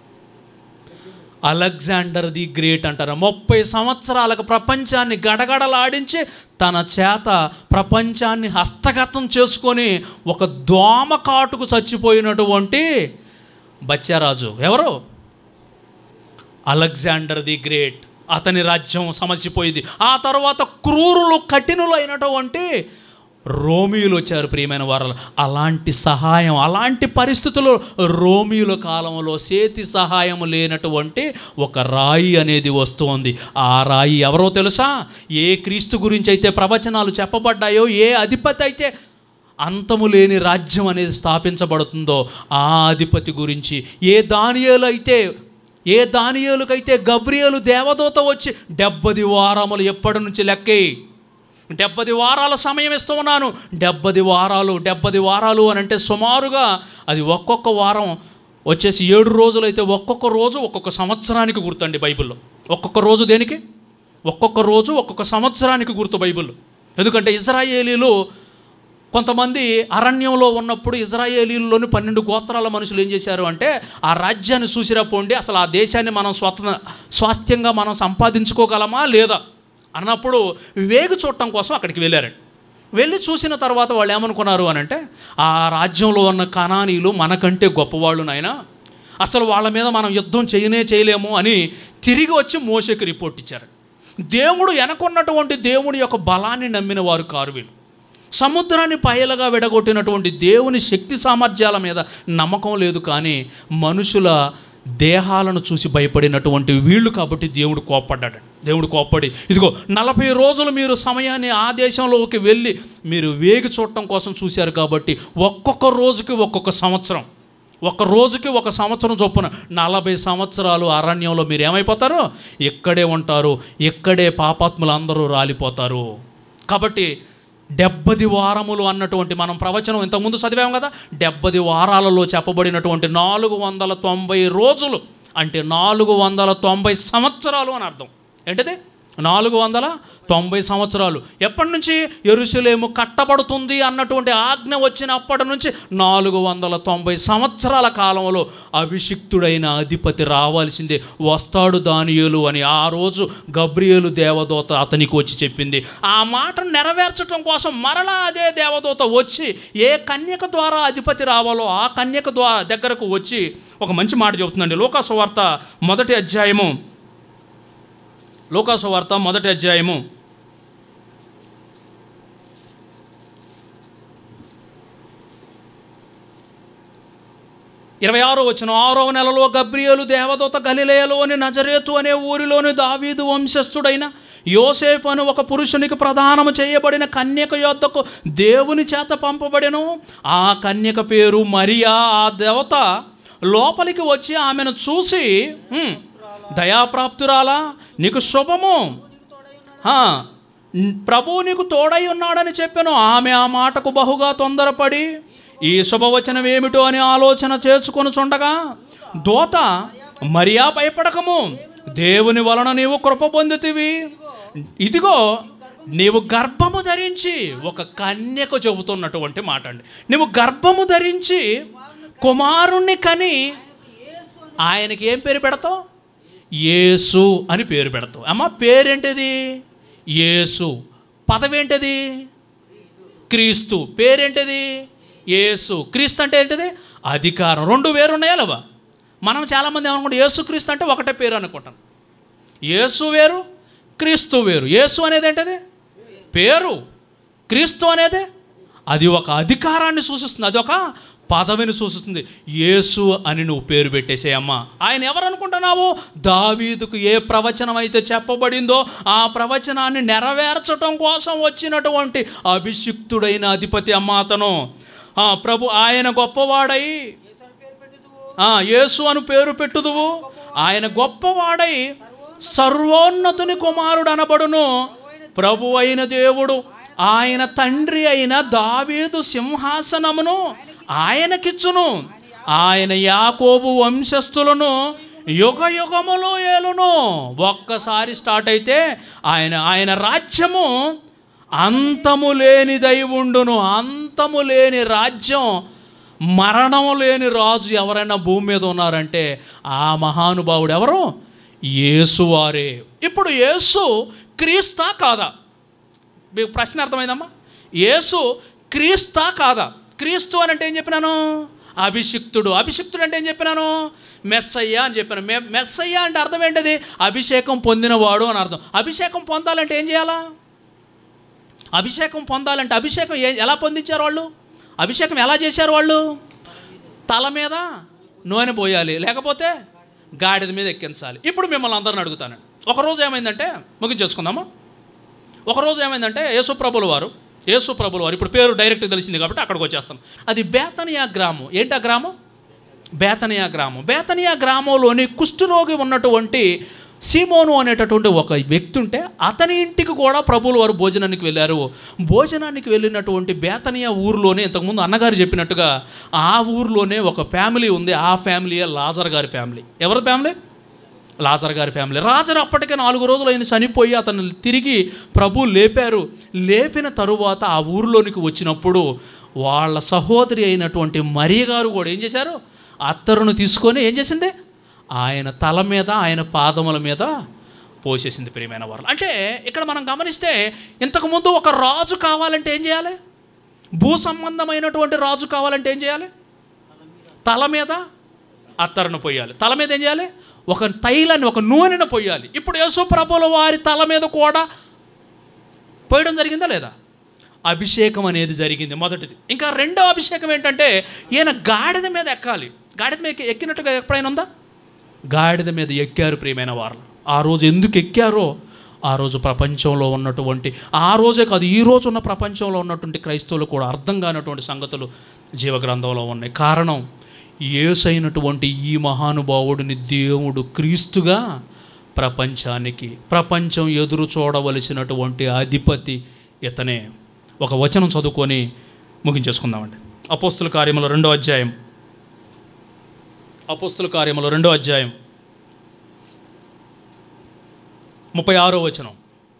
అలెగ్జాండర్ ది గ్రేట్ అంటారు ముప్పై సంవత్సరాలకు ప్రపంచాన్ని గడగడలాడించి తన చేత ప్రపంచాన్ని హస్తగతం చేసుకొని ఒక దోమ కాటుకు చచ్చిపోయినటువంటి బచ్చారాజు ఎవరు అలెగ్జాండర్ ది గ్రేట్ అతని రాజ్యం సమసిపోయింది ఆ తర్వాత క్రూరులు కఠినులైనటువంటి రోమియోలు వచ్చారు ప్రియమైన వారు అలాంటి సహాయం అలాంటి పరిస్థితుల్లో రోమియోల కాలంలో చేతి సహాయం లేనటువంటి ఒక రాయి అనేది వస్తుంది ఆ రాయి ఎవరో తెలుసా ఏ క్రీస్తు గురించి అయితే ప్రవచనాలు చెప్పబడ్డాయో ఏ అధిపతి అయితే అంతము లేని రాజ్యం అనేది స్థాపించబడుతుందో ఆ అధిపతి గురించి ఏ దానియేలు అయితే ఏ దానియేలుకైతే గబ్రియేలు దేవదూత వచ్చి డెబ్బది వారములు ఎప్పటి నుంచి లెక్కేయి డెబ్బది వారాల సమయం ఇస్తూ ఉన్నాను డెబ్బది వారాలు డెబ్బది వారాలు అని అంటే సుమారుగా అది ఒక్కొక్క వారం వచ్చేసి ఏడు రోజులు అయితే ఒక్కొక్క రోజు ఒక్కొక్క సంవత్సరానికి గుర్తండి బైబిల్లో ఒక్కొక్క రోజు దేనికి ఒక్కొక్క రోజు ఒక్కొక్క సంవత్సరానికి గుర్తు బైబిల్ ఎందుకంటే ఇజ్రాయేలీలు కొంతమంది అరణ్యంలో ఉన్నప్పుడు ఇజ్రాయేలీల్లోని పన్నెండు గోత్రాల మనుషులు ఏం చేశారు అంటే ఆ రాజ్యాన్ని చూసిరా పోండి అసలు ఆ దేశాన్ని మనం స్వత స్వాస్థ్యంగా మనం సంపాదించుకోగలమా లేదా అన్నప్పుడు వేగు చూడటం కోసం అక్కడికి వెళ్ళారండి వెళ్ళి చూసిన తర్వాత వాళ్ళు ఏమనుకున్నారు అని అంటే ఆ రాజ్యంలో ఉన్న కణానీలు మనకంటే గొప్పవాళ్ళు నాయన అసలు వాళ్ళ మీద మనం యుద్ధం చేయనే చేయలేము అని తిరిగి వచ్చి మోసకి రిపోర్ట్ ఇచ్చారు దేవుడు వెనకున్నటువంటి దేవుడి యొక్క బలాన్ని నమ్మిన వారు కారు వీళ్ళు సముద్రాన్ని పయలుగా విడగొట్టినటువంటి దేవుని శక్తి సామర్థ్యాల మీద నమ్మకం లేదు కానీ మనుషుల దేహాలను చూసి భయపడినటువంటి వీళ్ళు కాబట్టి దేవుడు కోప్పడ్డాడు దేవుడు కోప్పడి ఇదిగో నలభై రోజులు మీరు సమయాన్ని ఆ దేశంలోకి వెళ్ళి మీరు వేగి చూడటం కోసం చూశారు కాబట్టి ఒక్కొక్క రోజుకి ఒక్కొక్క సంవత్సరం ఒక రోజుకి ఒక సంవత్సరం చొప్పున నలభై సంవత్సరాలు అరణ్యంలో మీరు ఏమైపోతారు ఇక్కడే ఉంటారు ఇక్కడే పాపాత్ములు అందరూ రాలిపోతారు కాబట్టి డెబ్బది వారములు అన్నటువంటి మనం ప్రవచనం ఇంతకుముందు చదివాం కదా డెబ్బది వారాలలో చెప్పబడినటువంటి నాలుగు వందల తొంభై రోజులు అంటే నాలుగు వందల తొంభై సంవత్సరాలు అని అర్థం ఏంటిది నాలుగు వందల తొంభై సంవత్సరాలు ఎప్పటి నుంచి ఎరుసలేము కట్టబడుతుంది అన్నటువంటి ఆజ్ఞ వచ్చినప్పటి నుంచి నాలుగు వందల తొంభై సంవత్సరాల కాలంలో అభిషిక్తుడైన అధిపతి రావాల్సిందే వస్తాడు దానియేలు అని ఆ రోజు గబ్రియేలు దేవదూత అతనికి వచ్చి చెప్పింది ఆ మాటను నెరవేర్చడం కోసం మరలా అదే దేవదూత వచ్చి ఏ కన్యక ద్వారా అధిపతి రావాలో ఆ కన్యక ద్వారా దగ్గరకు వచ్చి ఒక మంచి మాట చెబుతుందండి లోకాసు వార్త మొదటి అధ్యాయము లోకాసు వార్త మొదటి అధ్యాయము ఇరవై ఆరో వచ్చిన ఆరో నెలలో గబ్రియేలు దేవదూత గలిలేయలోని నజరేతు అనే ఊరిలోని దావీదు వంశస్థుడైన యోసేపు అను ఒక పురుషునికి ప్రదానము చేయబడిన కన్యక యొద్దకు దేవుని చేత పంపబడెను ఆ కన్యక పేరు మరియా ఆ దేవత లోపలికి వచ్చి ఆమెను చూసి "హ్మ్, దయాప్రాప్తురాలా నీకు శుభము హా, న్- ప్రభువు నీకు తోడై ఉన్నాడని చెప్పాను ఆమె ఆ మాటకు బహుగా తొందరపడి ఈ శుభవచనం ఏమిటో అని ఆలోచన చేసుకొని చుండగా దోత మరియా భయపడకము దేవుని వలన నీవు కృప పొందుతివి ఇదిగో నీవు గర్భము ధరించి ఒక కన్యకు చెబుతున్నటువంటి మాట అండి నువ్వు గర్భము ధరించి కుమారుణ్ణి కని ఆయనకి ఏం పేరు పెడతావు యేసు అని పేరు పెడతావు అమ్మ పేరేంటిది యేసు పదవేంటిది క్రీస్తు పేరేంటిది యేసు క్రీస్తు అంటే ఏంటిది అధికారం రెండు వేరు ఉన్నాయా లేవా మనం చాలామంది ఏమనుకుంటాం యేసు క్రీస్తు అంటే ఒకటే పేరు అనుకుంటాం యేసు వేరు క్రీస్తు వేరు యేసు అనేది ఏంటిది పేరు క్రీస్తు అనేది అది ఒక అధికారాన్ని సూచిస్తుంది అది ఒక పదవిని సూచిస్తుంది యేసు అని నువ్వు పేరు పెట్టేసేయమ్మా ఆయన ఎవరు అనుకుంటున్నావు దావీదుకు ఏ ప్రవచనం అయితే చెప్పబడిందో ఆ ప్రవచనాన్ని నెరవేర్చడం కోసం వచ్చినటువంటి అభిషిక్తుడైన అధిపతి అమ్మ అతను ఆ, ప్రభు ఆయన గొప్పవాడై ఆ, యేసు అని పేరు పెట్టుదువు ఆయన గొప్పవాడై సర్వోన్నతుని కుమారుడు అనబడును ప్రభు అయిన దేవుడు ఆయన తండ్రి అయిన దావీదు సింహాసనమును ఆయనకిచ్చును ఆయన యాకోబు వంశస్థులను యుగ యుగములో ఏలును ఒక్కసారి స్టార్ట్ అయితే ఆయన ఆయన రాజ్యము అంతము లేనిదై ఉండును అంతము లేని రాజ్యం మరణము లేని రాజు ఎవరైనా భూమి మీద ఉన్నారంటే ఆ మహానుభావుడు ఎవరు యేసువారే ఇప్పుడు యేసు క్రీస్తా కాదా మీకు ప్రశ్న అర్థమైందమ్మా యేసు క్రీస్తా కాదా క్రీస్తు అని అంటే ఏం చెప్పినాను అభిషిక్తుడు అభిషిక్తుడు అంటే ఏం చెప్పినాను మెస్సయ్య అని చెప్పాను మె మెస్సయ్య అంటే అర్థం ఏంటిది అభిషేకం పొందినవాడు అని అర్థం అభిషేకం పొందాలంటే ఏం చేయాలా అభిషేకం పొందాలంటే అభిషేకం ఏ ఎలా పొందించారు వాళ్ళు అభిషేకం ఎలా చేశారు వాళ్ళు తల మీద నూనె పోయాలి లేకపోతే గాడిద మీద ఎక్కించాలి ఇప్పుడు మిమ్మల్ని అందరిని అడుగుతాను ఒకరోజు ఏమైందంటే ముగించేసుకుందామా ఒకరోజు ఏమైందంటే యేసుప్రభుల వారు యేసుప్రభుల వారు ఇప్పుడు పేరు డైరెక్ట్ తెలిసింది కాబట్టి అక్కడికి వచ్చేస్తాను అది బేతనియా గ్రామం ఏంటి ఆ గ్రామం బేతనియా గ్రామం బేతనియా గ్రామంలోని కుష్ఠరోగి ఉన్నటువంటి సీమోను అనేటటువంటి ఒక వ్యక్తి ఉంటే అతని ఇంటికి కూడా ప్రభువుల వారు భోజనానికి వెళ్ళారు భోజనానికి వెళ్ళినటువంటి బేతనియా ఊరిలోనే ఇంతకుముందు అన్నగారు చెప్పినట్టుగా ఆ ఊరిలోనే ఒక ఫ్యామిలీ ఉంది ఆ ఫ్యామిలీయే లాజర్ గారి ఫ్యామిలీ ఎవరి ఫ్యామిలీ లాజర్ గారి ఫ్యామిలీ రాజర్ అప్పటికే నాలుగు రోజులు అయింది చనిపోయి అతను తిరిగి ప్రభు లేపారు లేపిన తరువాత ఆ ఊరిలోనికి వచ్చినప్పుడు వాళ్ళ సహోదరి అయినటువంటి మరియ గారు కూడా ఏం చేశారు అత్తరును తీసుకొని ఏం చేసింది ఆయన తల మీద ఆయన పాదముల మీద పోసేసింది ప్రియమైన వారు అంటే ఇక్కడ మనం గమనిస్తే ఇంతకుముందు ఒక రాజు కావాలంటే ఏం చేయాలి భూ సంబంధమైనటువంటి రాజు కావాలంటే ఏం చేయాలి తల మీద అత్తరును పోయాలి తల మీద ఏం చేయాలి ఒక తైలాన్ని ఒక నూనెను పోయాలి ఇప్పుడు యేసు ప్రభుల వారి తల మీద కూడా పోయడం జరిగిందా లేదా అభిషేకం అనేది జరిగింది మొదటిది ఇంకా రెండో అభిషేకం ఏంటంటే ఈయన గాడిద మీద ఎక్కాలి గాడిద మీద ఎక్కి- ఎక్కినట్టుగా ఎప్పుడైనా ఉందా గాడిద మీద ఎక్కారు ప్రియమైన వారు ఆ రోజు ఎందుకు ఎక్కారో ఆ రోజు ప్రపంచంలో ఉన్నటువంటి ఆ రోజే కాదు ఈ రోజు ఉన్న ప్రపంచంలో ఉన్నటువంటి క్రైస్తవులు కూడా అర్థం కానటువంటి సంగతులు జీవగ్రంథంలో ఉన్నాయి కారణం ఏసైనటువంటి ఈ మహానుభావుడిని దేవుడు క్రీస్తుగా ప్రపంచానికి ప్రపంచం ఎదురు చూడవలసినటువంటి అధిపతి ఇతనే ఒక వచనం చదువుకొని ముగించేసుకుందామండి అపోస్తుల కార్యముల రెండో అధ్యాయం అపోస్తుల కార్యముల రెండో అధ్యాయం ముప్పై ఆరో వచనం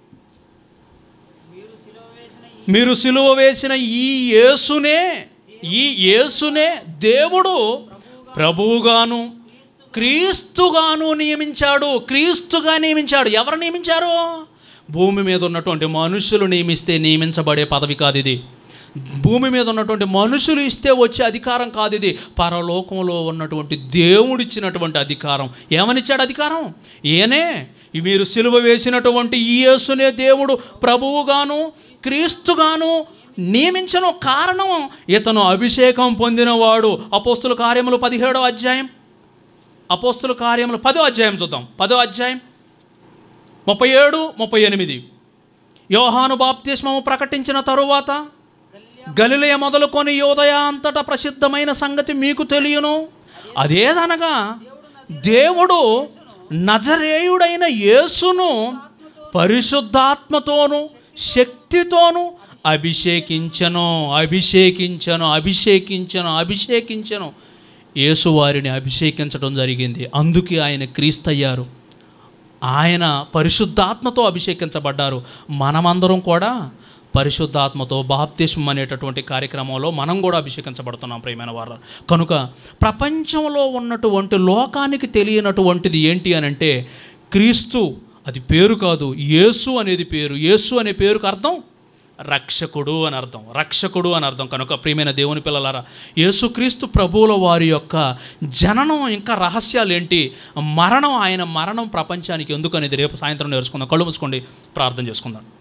మీరు సిలువ వేసిన ఈ మీరు సిలువ వేసిన ఈ యేసునే ఈ యేసునే దేవుడు ప్రభువుగాను క్రీస్తుగాను నియమించాడు క్రీస్తుగా నియమించాడు ఎవరు నియమించారు భూమి మీద ఉన్నటువంటి మనుషులు నియమిస్తే నియమించబడే పదవి కాదు ఇది భూమి మీద ఉన్నటువంటి మనుషులు ఇస్తే వచ్చే అధికారం కాదు ఇది పరలోకంలో ఉన్నటువంటి దేవుడిచ్చినటువంటి అధికారం ఏమనిచ్చాడు అధికారం ఈయనే ఈ మీరు సిలువ వేసినటువంటి ఈ యేసునే దేవుడు ప్రభువుగాను క్రీస్తుగాను నియమించను కారణం ఇతను అభిషేకం పొందినవాడు అపోస్తుల కార్యములు పదిహేడో అధ్యాయం అపోస్తుల కార్యములు పదో అధ్యాయం చూద్దాం పదో అధ్యాయం ముప్పై ఏడు ముప్పై ఎనిమిది యోహాను బాప్తిస్మము ప్రకటించిన తరువాత గలిలయ మొదలుకొని యోదయ అంతటా ప్రసిద్ధమైన సంగతి మీకు తెలియను అదేదనగా దేవుడు నజరేయుడైన యేసును పరిశుద్ధాత్మతోను శక్తితోను అభిషేకించను అభిషేకించను అభిషేకించను అభిషేకించను యేసు వారిని అభిషేకించడం జరిగింది అందుకే ఆయన క్రీస్తయ్యారు ఆయన పరిశుద్ధాత్మతో అభిషేకించబడ్డారు మనమందరం కూడా పరిశుద్ధాత్మతో బాప్తిస్మం అనేటటువంటి కార్యక్రమంలో మనం కూడా అభిషేకించబడుతున్నాం ప్రియమైన వారు కనుక ప్రపంచంలో ఉన్నటువంటి లోకానికి తెలియనటువంటిది ఏంటి అని అంటే క్రీస్తు అది పేరు కాదు యేసు అనేది పేరు యేసు అనే పేరుకు అర్థం రక్షకుడు అని అర్థం రక్షకుడు అని అర్థం కనుక ప్రియమైన దేవుని పిల్లలారా యేసుక్రీస్తు ప్రభువుల వారి యొక్క జననం ఇంకా రహస్యాలు ఏంటి మరణం ఆయన మరణం ప్రపంచానికి ఎందుకు అనేది రేపు సాయంత్రం నేర్చుకుందాం కళ్ళు మూసుకోండి ప్రార్థన చేసుకుందాం